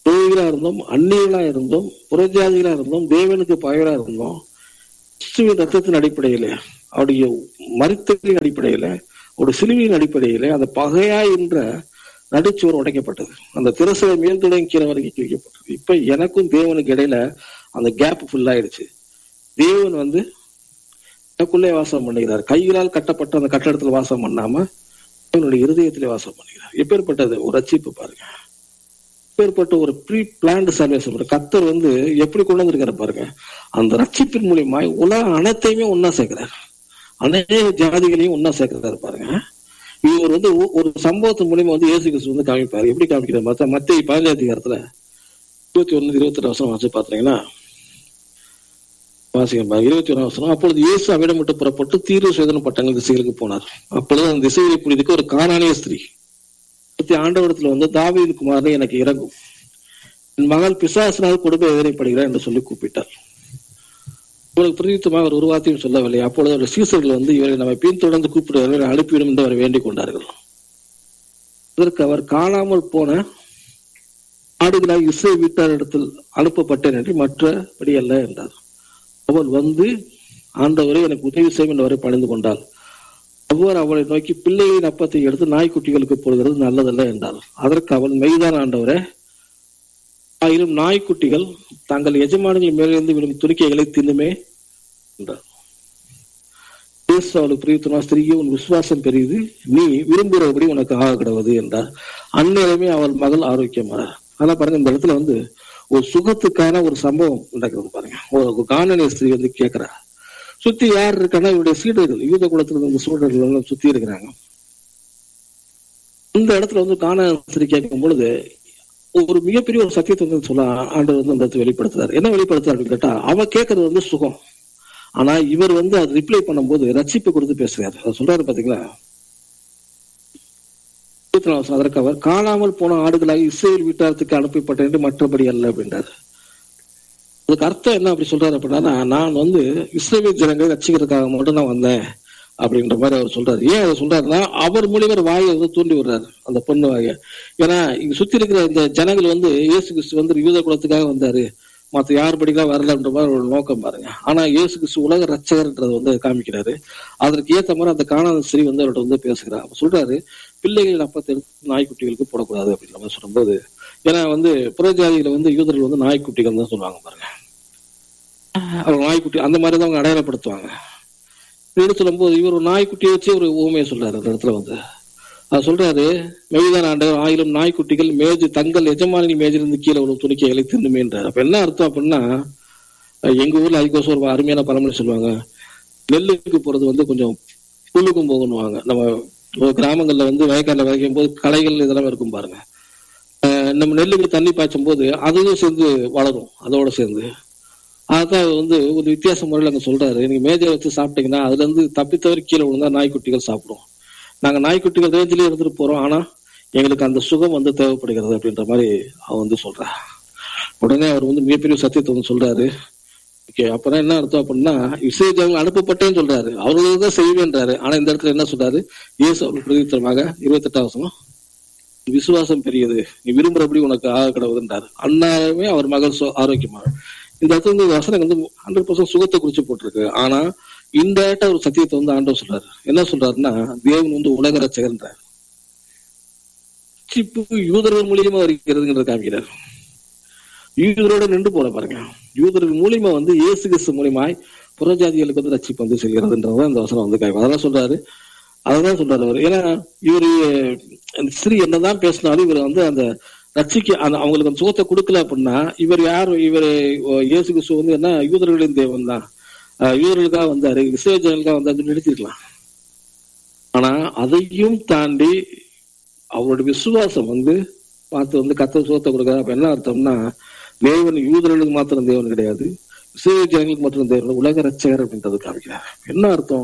துரோகிகளா இருந்தோம் அந்நியர்களா இருந்தோம் புறஜாதிகளா இருந்தோம் தேவனுக்கு பகைவரா இருந்தோம் கிறிஸ்துவின் ரத்தத்தின் அடிப்படையில அவருடைய மருத்துவின் அடிப்படையில ஒரு சிலுவையின் அடிப்படையில அந்த பகையா என்ற நடுச்சுவர் உடைக்கப்பட்டது அந்த திரசலை மேல் தொடங்கிற வரைக்கும் கிழிக்கப்பட்டது இப்ப எனக்கும் தேவனுக்கு இடையில அந்த கேப் ஃபுல் ஆயிடுச்சு தேவன் வந்து எனக்குள்ளே வாசம் பண்ணுகிறார் கைகளால் கட்டப்பட்ட அந்த கட்டடத்துல வாசம் பண்ணாம தேவனுடைய இருதயத்திலே வாசம் பண்ணுகிறார் எப்பேற்பட்டது ஒரு ரட்சிப்பு பாருங்க எப்பேற்பட்ட ஒரு ப்ரீ பிளான்டு சர்வேஷன் கத்தர் வந்து எப்படி கொண்டு வந்திருக்காரு பாருங்க அந்த ரட்சிப்பின் மூலியமாய் உலக அனைத்தையுமே ஒன்னா சேர்க்கிறார் அநேக ஜாதிகளையும் ஒன்னா சேர்க்கிறாரு பாருங்க இவர் வந்து ஒ- ஒரு சம்பவத்தின் மூலியமா வந்து இயேசு கிறிஸ்து வந்து காமிப்பாரு எப்படி காமிக்கிறார் பார்த்தா மத்திய பதினஞ்சு அதிகாரத்துல இருபத்தி ஒண்ணு இருபத்தி ரெண்டு வருஷம் வாசி பாத்தீங்கன்னா வாசிக்கம் பாருங்க இருபத்தி ஒண்ணு வருஷம் அப்பொழுது இயேசு அவிடம் விட்டு புறப்பட்டு தீர்வு சேதன பட்டங்கள் திசைகளுக்கு போனார் அப்பொழுது அந்த திசையை புரிதுக்கு ஒரு காணானிய ஸ்திரீ பத்தி ஆண்டவரத்துல வந்து தாவீது குமாரனை எனக்கு இறங்கும் என் மகள் பிசாசினால் கொடுமை எதிரைப்படுகிறார் என்று சொல்லி கூப்பிட்டார் உங்களுக்கு பிரதித்தமாக அவர் ஒரு வார்த்தையும் சொல்லவில்லை அப்பொழுது அவர் சீசர்கள் வந்து இவரை நம்ம பின்தொடர்ந்து கூப்பிடுவார்கள் அனுப்பிவிடும் என்று அவர் வேண்டிக் கொண்டார்கள் இதற்கு அவர் காணாமல் போன ஆடுகளாய் இசை வீட்டாரிடத்தில் அனுப்பப்பட்டேன் என்று மற்றபடி அல்ல என்றார் அவள் வந்து ஆண்டவரை எனக்கு உதவி செய்யும் என்று அவரை பணிந்து கொண்டாள் அவர் அவளை நோக்கி பிள்ளைகளின் அப்பத்தை எடுத்து நாய்க்குட்டிகளுக்கு போடுகிறது நல்லதல்ல என்றார் அதற்கு அவள் மெய்தான் ஆண்டவரே ஆயினும் நாய்க்குட்டிகள் தங்கள் எஜமானர்கள் மேலிருந்து விடும் துணிக்கைகளை தின்னுமே என்றார் இயேசு அவளுக்கு பிரியத்துனா ஸ்திரீயே உன் விசுவாசம் பெரியது நீ விரும்புகிறபடி உனக்கு ஆக கிடவது என்றார் அந்நேரமே அவள் மகள் ஆரோக்கியமானார் ஆனா பாருங்க இந்த இடத்துல வந்து ஒரு சுகத்துக்கான ஒரு சம்பவம் நடக்கிறது பாருங்க ஒரு காணனிய ஸ்திரீ வந்து கேட்கிறா சுத்தி யார் இருக்கான்னா இவருடைய சீடர்கள் யூத குலத்துல இருந்த சூழர்கள் எல்லாம் சுத்தி இருக்கிறாங்க இந்த இடத்துல வந்து காண ஸ்திரீ கேட்கும் பொழுது ஒரு மிகப்பெரிய ஒரு சத்தியத்தை வந்து சொல்ல ஆண்டவர் வந்து அந்த இடத்துல வெளிப்படுத்துறாரு என்ன வெளிப்படுத்துறாரு அப்படின்னு கேட்டா அவ கேட்கறது வந்து சுகம் ஆனா இவர் வந்து அது ரிப்ளை பண்ணும்போது ரட்சிப்பு கொடுத்து பேசுறாரு அதை சொல்றாரு பாத்தீங்களா இருபத்தி நாலாம் வசனம், அதற்கு அவர் காணாமல் போன ஆடுகளாகி இஸ்ரேல் வீட்டாரத்துக்கு அனுப்பப்பட்டேன் என்று மற்றபடி அல்ல அப்படின்றாரு அதுக்கு அர்த்தம் என்ன அப்படி சொல்றாரு அப்படின்னா நான் வந்து இஸ்ரேல் ஜனங்களை ரட்சிக்கிறதுக்காக மட்டும் தான் வந்தேன் அப்படின்ற மாதிரி அவர் சொல்றாரு ஏன் அதை சொல்றாருன்னா அவர் மூலியவர் வாயை வந்து தூண்டி விடுறாரு அந்த பொண்ணு வாயை ஏன்னா இங்க சுத்தி இருக்கிற இந்த ஜனங்கள் வந்து இயேசு கிறிஸ்து வந்து யூத குலத்துக்காக வந்தாரு மத்த யார் படிக்கலாம் வரலன்ற மாதிரி ஒரு நோக்கம் பாருங்க ஆனா இயேசு கிறிஸ்து உலக ரட்சகர்ன்றதை வந்து காமிக்கிறாரு அதற்கு ஏத்த மாதிரி அந்த காணாத ஸ்ரீ வந்து அவர்கிட்ட வந்து பேசுகிறார் அப்ப சொல்றாரு பிள்ளைகள் அப்பத்தை எடுத்து நாய்க்குட்டிகளுக்கு போடக்கூடாது அப்படின்ற மாதிரி சொல்லும்போது ஏன்னா வந்து புறஜாதியில வந்து யூதர்கள் வந்து நாய்க்குட்டிகள் தான் சொல்லுவாங்க பாருங்க அவங்க நாய்க்குட்டி அந்த மாதிரி தான் அவங்க அடையாளப்படுத்துவாங்க இப்படி சொல்லும்போது இவர் ஒரு நாய்க்குட்டியை வச்சு ஒரு ஊமையை சொல்றாரு அந்த இடத்துல வந்து அது சொல்றாரு மெய்தான் ஆண்டவர் ஆயிரம் நாய்க்குட்டிகள் மேஜு தங்கள் எஜமானி மேஜிலிருந்து கீழே உள்ள துணிக்கைகளை தின்னுமேன்றார் அப்ப என்ன அர்த்தம் அப்படின்னா அஹ் எங்க ஊர்ல அதுக்கோசம் ஒரு அருமையான பழமொழி சொல்லுவாங்க நெல்லுக்கு போறது வந்து கொஞ்சம் புல்லுக்கும் போகணுவாங்க நம்ம ஒரு கிராமங்கள்ல வந்து வயக்காட்டில் விதைக்கும் போது களைகள் இதெல்லாம் இருக்கும் பாருங்க அஹ் நம்ம நெல்லுக்கு தண்ணி பாய்ச்சும் போது அதுவும் சேர்ந்து வளரும் அதோட சேர்ந்து அதான் வந்து ஒரு வித்தியாச முறையில் அங்க சொல்றாரு நீங்க மேஜை வச்சு சாப்பிட்டீங்கன்னா அதுல இருந்து தப்பி தவறி கீழே விழுந்தா நாய்க்குட்டிகள் சாப்பிடும் நாங்க நாய்க்குட்டிகள் ரேஞ்சிலேயே இருந்துட்டு போறோம் ஆனா எங்களுக்கு அந்த சுகம் வந்து தேவைப்படுகிறது அப்படின்ற மாதிரி அவன் வந்து சொல்றா உடனே அவர் வந்து மிகப்பெரிய சத்தியத்தை வந்து சொல்றாரு ஓகே அப்புறம் என்ன அர்த்தம் அப்படின்னா இசைஜவங்க அனுப்பப்பட்டேன்னு சொல்றாரு அவர்களுக்கு தான் செய்வேன்றாரு ஆனா இந்த இடத்துல என்ன சொல்றாரு இயேசு அவர்கள் பிரதித்திரமாக இருபத்தெட்டாம் வசனம் விசுவாசம் பெரியது நீ விரும்புறபடி உனக்கு ஆக கிடவுதுன்றாரு அண்ணாவே அவர் மகள் சு- ஆரோக்கியமா இந்த இடத்துல வந்து வசனம் வந்து ஹண்ட்ரட் பர்சன்ட் சுகத்தை குறிச்சு போட்டிருக்கு ஆனா இந்த ஒரு சத்தியத்தை வந்து ஆண்டவர் சொல்றாரு என்ன சொல்றாருன்னா தேவன் வந்து உலக ரச்சகன்றார் ரட்சிப்பு யூதர்கள் மூலியமா வருகிறதுங்கிறத காமிக்கிறார் யூதரோட நின்று போல பாருங்க யூதர்கள் மூலியமா வந்து இயேசு கிறிஸ்து மூலியமாய் புறஜாதிகளுக்கு வந்து ரட்சிப்பு வந்து செல்கிறதுன்றதான் இந்த வசனம் வந்து காமிக்கும் அதெல்லாம் சொல்றாரு அததான் சொல்றாரு அவர் ஏன்னா இவரு அந்த ஸ்திரீ என்னதான் பேசினாலும் இவர் வந்து அந்த ரட்சிக்க அந்த அவங்களுக்கு அந்த சுகத்தை கொடுக்கல அப்படின்னா இவர் யார் இவர் இயேசு கிறிஸ்து வந்து என்ன யூதர்களின் தேவன் தான் அஹ் யூதர்களுக்காக வந்தாரு இஸ்ரேஜர்களுக்காக வந்தாரு நிறுத்திருக்கலாம் ஆனா அதையும் தாண்டி அவருடைய விசுவாசம் வந்து பார்த்து வந்து கத்த சுகத்தை கொடுக்குறாரு அப்ப என்ன அர்த்தம்னா தேவன் யூதர்களுக்கு மாத்திரம் தேவன் கிடையாது இஸ்ரேல் ஜனங்களுக்கு மாத்திரம் தேவன் உலக ரட்சகர் அப்படின்றது காமிக்கிறார் என்ன அர்த்தம்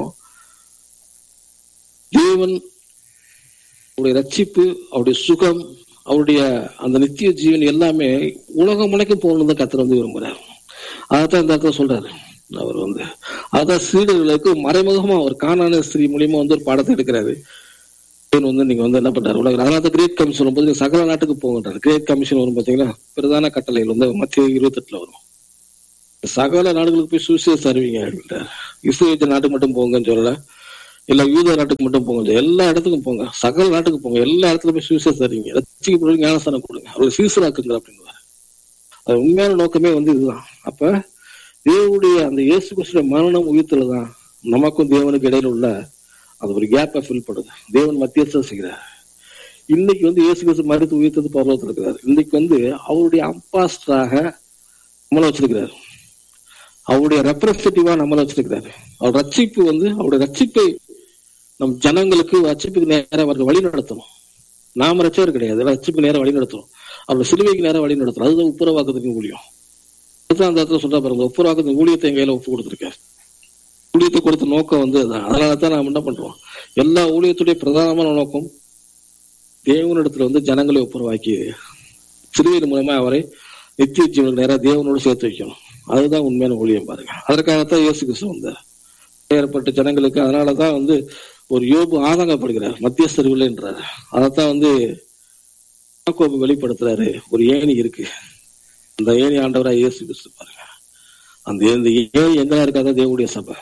தேவன் அவருடைய ரட்சிப்பு அவருடைய சுகம் அவருடைய அந்த நித்திய ஜீவன் எல்லாமே உலகம் முனைக்கும் போகணும்னு தான் கத்தர் வந்து விரும்புறாரு அதான் இந்த இடத்துல சொல்றாரு அவர் வந்து அதான் சீடர்களுக்கு மறைமுகமா அவர் காணான ஸ்திரீ மூலியமா வந்து ஒரு பாடத்தை எடுக்கிறாரு தேவன் வந்து நீங்க வந்து என்ன பண்றாரு உலக அதனால தான் கிரேட் கமிஷன் வரும்போது நீங்க சகல நாட்டுக்கு போகின்றாரு கிரேட் கமிஷன் வரும் பாத்தீங்கன்னா பிரதான கட்டளைகள் வந்து மத்திய இருபத்தெட்டுல வரும் சகல நாடுகளுக்கு போய் சுவிசேஷம் அறிவிங்க அப்படின்றார் இஸ்ரேல் நாட்டுக்கு மட்டும் போங்கன்னு சொல்லல இல்ல யூத நாட்டுக்கு மட்டும் போங்க எல்லா இடத்துக்கும் போங்க சகல நாட்டுக்கு போங்க எல்லா இடத்துல போய் சுவிசேஷம் அறிவிங்க ரசிக்கப்படுறது ஞானஸ்தானம் கொடுங்க அவங்களை சீசராக்குங்க அப்படின்னு அது உண்மையான நோக்கமே வந்து இதுதான் அப்ப தேவனுடைய அந்த இயேசு கிறிஸ்துடைய மரணம் உயிர்த்தல தான் நமக்கும் தேவனுக்கு இடையில உள்ள அது ஒரு கேப்பை ஃபில் பண்ணுது தேவன் மத்தியஸ்தம் செய்கிறார் இன்னைக்கு வந்து இயேசு கிறிஸ்து மறுத்து உயிர்த்தது பரவத்தில் இருக்கிறார் இன்னைக்கு வந்து அவருடைய அம்பாஸ்டராக நம்மள வச்சிருக்கிறார் அவருடைய ரெப்ரஸன்டேட்டிவா நம்மள வச்சிருக்கிறாரு அவர் ரட்சிப்பு வந்து அவருடைய ரட்சிப்பை நம் ஜனங்களுக்கு ரட்சிப்புக்கு நேரம் அவர்கள் வழி நடத்தணும் நாம ரட்சகர் கிடையாது ரட்சிப்பு நேரம் வழி நடத்தணும் அவருடைய சிலுவைக்கு நேரம் வழி நடத்தணும் அதுதான் உப்புரவாக்கத்துக்கு ஊழியம் அதுதான் அந்த இடத்துல சொல்ற பாருங்க உப்புரவாக்கத்தின் ஊழியத்தை என் கையில ஒப்பு கொடுத்துருக்காரு ஊழியத்தை கொடுத்த நோக்கம் வந்து அதுதான் அதனால தான் நாம் என்ன பண்றோம் எல்லா ஊழியத்துடைய பிரதானமான நோக்கம் தேவனிடத்துல வந்து ஜனங்களை ஒப்புரவாக்கி சிறுவையின் மூலமா அவரை நித்திய ஜீவனுக்கு நேரம் தேவனோடு சேர்த்து வைக்கணும் அதுதான் உண்மையான ஊழியம் பாருங்க அதற்காகத்தான் இயேசு கிறிஸ்து வந்தார் ஏற்பட்ட ஜனங்களுக்கு அதனாலதான் வந்து ஒரு யோபு ஆதங்கப்படுகிறார் மத்தியஸ்தர் இல்லைன்றாரு அதைத்தான் வந்து யாக்கோபு வெளிப்படுத்துறாரு ஒரு ஏணி இருக்கு அந்த ஏணி ஆண்டவரா இயேசு கிறிஸ்து பாருங்க அந்த இந்த ஏணி எங்க இருக்காத தேவனுடைய சபை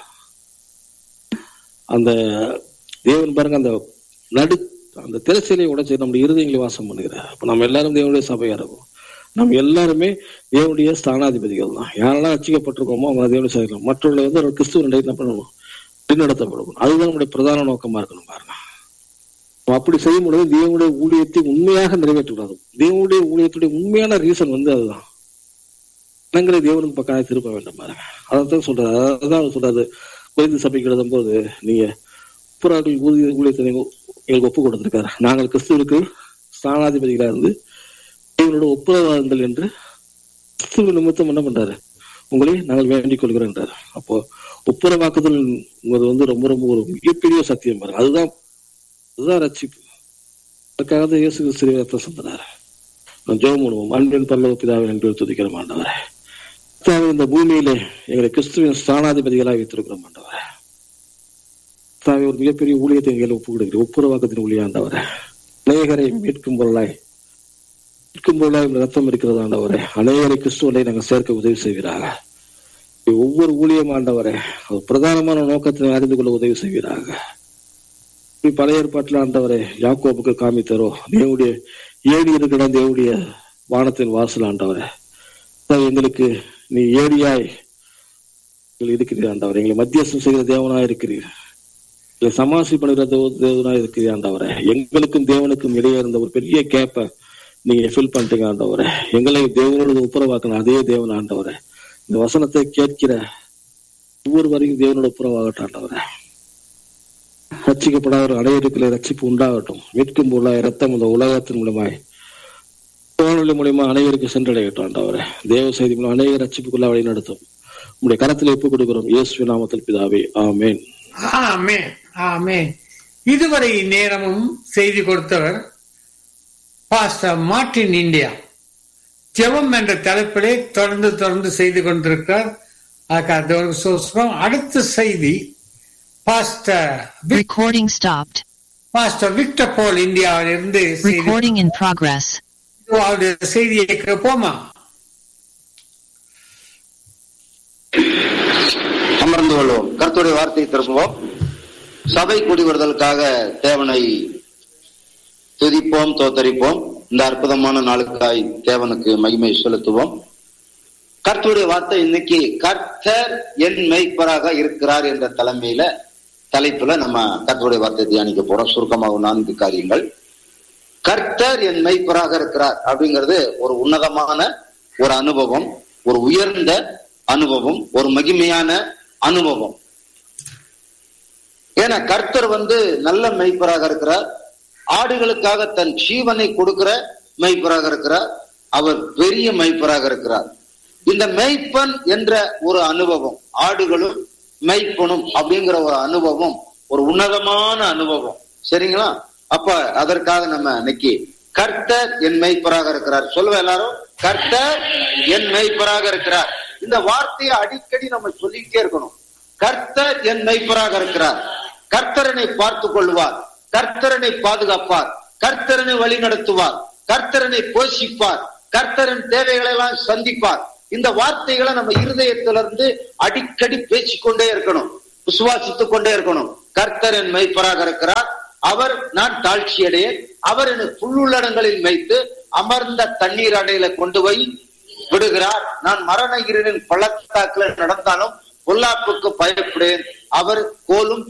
அந்த தேவன் பாருங்க அந்த நடு அந்த திரைச்சலை உடைச்சு நம்முடைய இருதயங்களை வாசம் பண்ணுகிறார் அப்ப நம்ம எல்லாரும் தேவனுடைய சபையா இருக்கும் நம்ம எல்லாருமே தேவனுடைய ஸ்தானாதிபதிகள் தான் யாரெல்லாம் ரசிக்கப்பட்டிருக்கோமோ அவங்க தேவனுடைய சபை மற்றவர்களை வந்து ஒரு கிறிஸ்துவ என்ன பண்ணணும் பின்னடத்தப்படணும் அதுதான் நம்முடைய பிரதான நோக்கமா இருக்கணும் பாருங்க அப்படி செய்யும் பொழுது தேவனுடைய ஊழியத்தை உண்மையாக நிறைவேற்றக்கூடாது தேவனுடைய ஊழியத்துடைய உண்மையான ரீசன் வந்து அதுதான் ஜனங்களை தேவனுக்கு பக்கம் திருப்ப வேண்டும் பாருங்க அதான் சொல்றாரு அதான் சொல்றாரு குறைந்து சபைக்கு எழுதும் போது நீங்க புறாக்கள் ஊதிய ஊழியத்தை நீங்க எங்களுக்கு ஒப்பு கொடுத்திருக்காரு நாங்கள் கிறிஸ்துவுக்கு ஸ்தானாதிபதிகளா இருந்து தேவனோட ஒப்புரவாதங்கள் என்று கிறிஸ்துவ நிமித்தம் என்ன பண்றாரு உங்களை நாங்கள் வேண்டிக் கொள்கிறோன்றார் அப்போ ஒப்புரவாக்குதல் வந்து ரொம்ப ரொம்ப ஒரு மிகப்பெரிய சத்தியம் பாருங்க அதுதான் அதுதான் ரட்சிப்பு அதுக்காக தான் இயேசு கிறிஸ்து ரத்தம் சொன்னார் நான் ஜெபம் பண்ணுவோம் அன்பின் பல்லவ பிதாவை என்று துதிக்கிற மாண்டவரே கர்த்தாவே, இந்த பூமியிலே எங்களை கிறிஸ்துவின் ஸ்தானாதிபதிகளாக வைத்திருக்கிற மாண்டவரே கர்த்தாவே, ஒரு மிகப்பெரிய ஊழியத்தை எங்களை ஒப்பு கொடுக்கிறேன் ஒப்புரவாக்கத்தின் ஊழியாண்டவரே அநேகரை மீட்கும் பொருளாய் மீட்கும் பொருளாய் உங்கள் ரத்தம் இருக்கிறது ஆண்டவரே அநேகரை கிறிஸ்துவனை நாங்கள் சேர்க்க உதவி செய்வீராக ஒவ்வொரு ஊழியம் ஆண்டவரே அது பிரதானமான நோக்கத்தை அறிந்து கொள்ள உதவி செய்வீராக இப்படி பழைய ஏற்பாட்டில் ஆண்டவரே யாக்கோபுக்கு காமித்தரோ தேவனுடைய ஏடி இருக்கிற தேவனுடைய வானத்தின் வாசல் ஆண்டவரே கர்த்தாவே, எங்களுக்கு நீ ஏடியாய் நீங்கள் இருக்கிறீர் ஆண்டவரே எங்களை மத்தியஸ்தம் செய்கிற தேவனாய் இருக்கிறீர் எங்களை சமாசி பண்ணுகிற தேவ- தேவனாய் இருக்கிறீர் ஆண்டவரே எங்களுக்கும் தேவனுக்கும் இடையே இருந்த ஒரு பெரிய கேப்பை நீங்க ஃபில் பண்ணிட்டீங்க ஆண்டவரே எங்களை தேவனோடு ஒப்புரவாக்கணும் அதே தேவன் ஆண்டவரே இந்த வசனத்தை கேட்கிற ஒவ்வொரு வரைக்கும் தேவனோட ஒப்புரவாகட்டும் ஆண்டவரே ரட்சிக்கப்படாத அனைவருக்குள்ள ரட்சிப்பு உண்டாகட்டும் மீட்கும் பொருளாய் ரத்தம் இந்த உலகத்தின் மூலமாய் வானொலி மூலியமா அனைவருக்கு சென்றடையட்டும் ஆண்டவரே தேவ செய்தி மூலம் அநேக ரட்சிப்புக்குள்ள வழி நடத்தும் உங்களுடைய கரத்தில் ஒப்புக் கொடுக்கிறோம் இயேசு நாமத்தில் பிதாவே ஆமென் ஆமென் ஆமென் இதுவரை நேரமும் செய்தி கொடுத்தவர் பாஸ்டர் மார்டின் இந்தியா ஜெபம் என்ற தலைப்பிலே தொடர்ந்து தொடர்ந்து செய்து கொண்டிருக்கிறார் அதுக்காக தேவனுக்கு சோஸ்திரம். அடுத்த செய்தி பாஸ்டர் விக்- Recording stopped. Pastor Victor Paul இந்தியாவில் இருந்து செய்தி Recording in progress. அவருடைய செய்தியை கேட்போமா அமர்ந்து கொள்வோம் கர்த்தருடைய வார்த்தையை திரும்புவோம் சபை கூடி வருதலுக்காக தேவனை துதிப்போம் தோத்தரிப்போம் இந்த அற்புதமான நாளுக்காய் தேவனுக்கு மகிமை செலுத்துவோம் கர்த்தருடைய வார்த்தை இன்னைக்கு கர்த்தர் என் மெய்ப்பராக இருக்கிறார் என்ற தலைமையில தலைப்புல நம்ம கர்த்தருடைய வார்த்தை தியானிக்க போறோம் சுருக்கமாக நான்கு காரியங்கள் கர்த்தர் என் மெய்ப்பராக இருக்கிறார் அப்படிங்கிறது ஒரு உன்னதமான ஒரு அனுபவம் ஒரு உயர்ந்த அனுபவம் ஒரு மகிமையான அனுபவம் ஏன்னா கர்த்தர் வந்து நல்ல மெய்ப்பராக இருக்கிறார் ஆடுகளுக்காக தன் ஜீவனை கொடுக்கிற மெய்ப்பராக இருக்கிறார் அவர் பெரிய மெய்ப்பராக இருக்கிறார் இந்த மெய்ப்பன் என்ற ஒரு அனுபவம் ஆடுகளும் மெய்ப்பனும் அப்படிங்கிற ஒரு அனுபவம் ஒரு உன்னதமான அனுபவம் சரிங்களா அப்ப அதற்காக நம்ம இன்னைக்கு கர்த்தர் என் மெய்ப்பராக இருக்கிறார் சொல்லுவ எல்லாரும் கர்த்தர் என் மெய்ப்பராக இருக்கிறார் இந்த வார்த்தையை அடிக்கடி நம்ம சொல்லிக்கிட்டே இருக்கணும் கர்த்தர் என் மெய்ப்பராக இருக்கிறார் கர்த்தரனை பார்த்துக் கொள்வார் கர்த்தரனை பாதுகாப்பார் கர்த்தரனை வழி நடத்துவார் கர்த்தரனை போஷிப்பார் கர்த்தரன் தேவைகளை எல்லாம் சந்திப்பார் இந்த வார்த்தைகளை நம்ம இருதயத்திலிருந்து அடிக்கடி பேசிக்கொண்டே இருக்கணும் விசுவாசித்துக் கொண்டே இருக்கணும் கர்த்தரன் மெய்ப்பராக இருக்கிறார் அவர் நான் தாழ்ச்சி அடையேன் அவர் எனக்கு புல்லுள்ளடங்களில் வைத்து அமர்ந்த தண்ணீர் அடையில கொண்டு போய் விடுகிறார் நான் மரண இருளின் பள்ளத்தாக்கில் நடந்தாலும் பொல்லாப்புக்கு பயப்படேன் அவர் கோலும்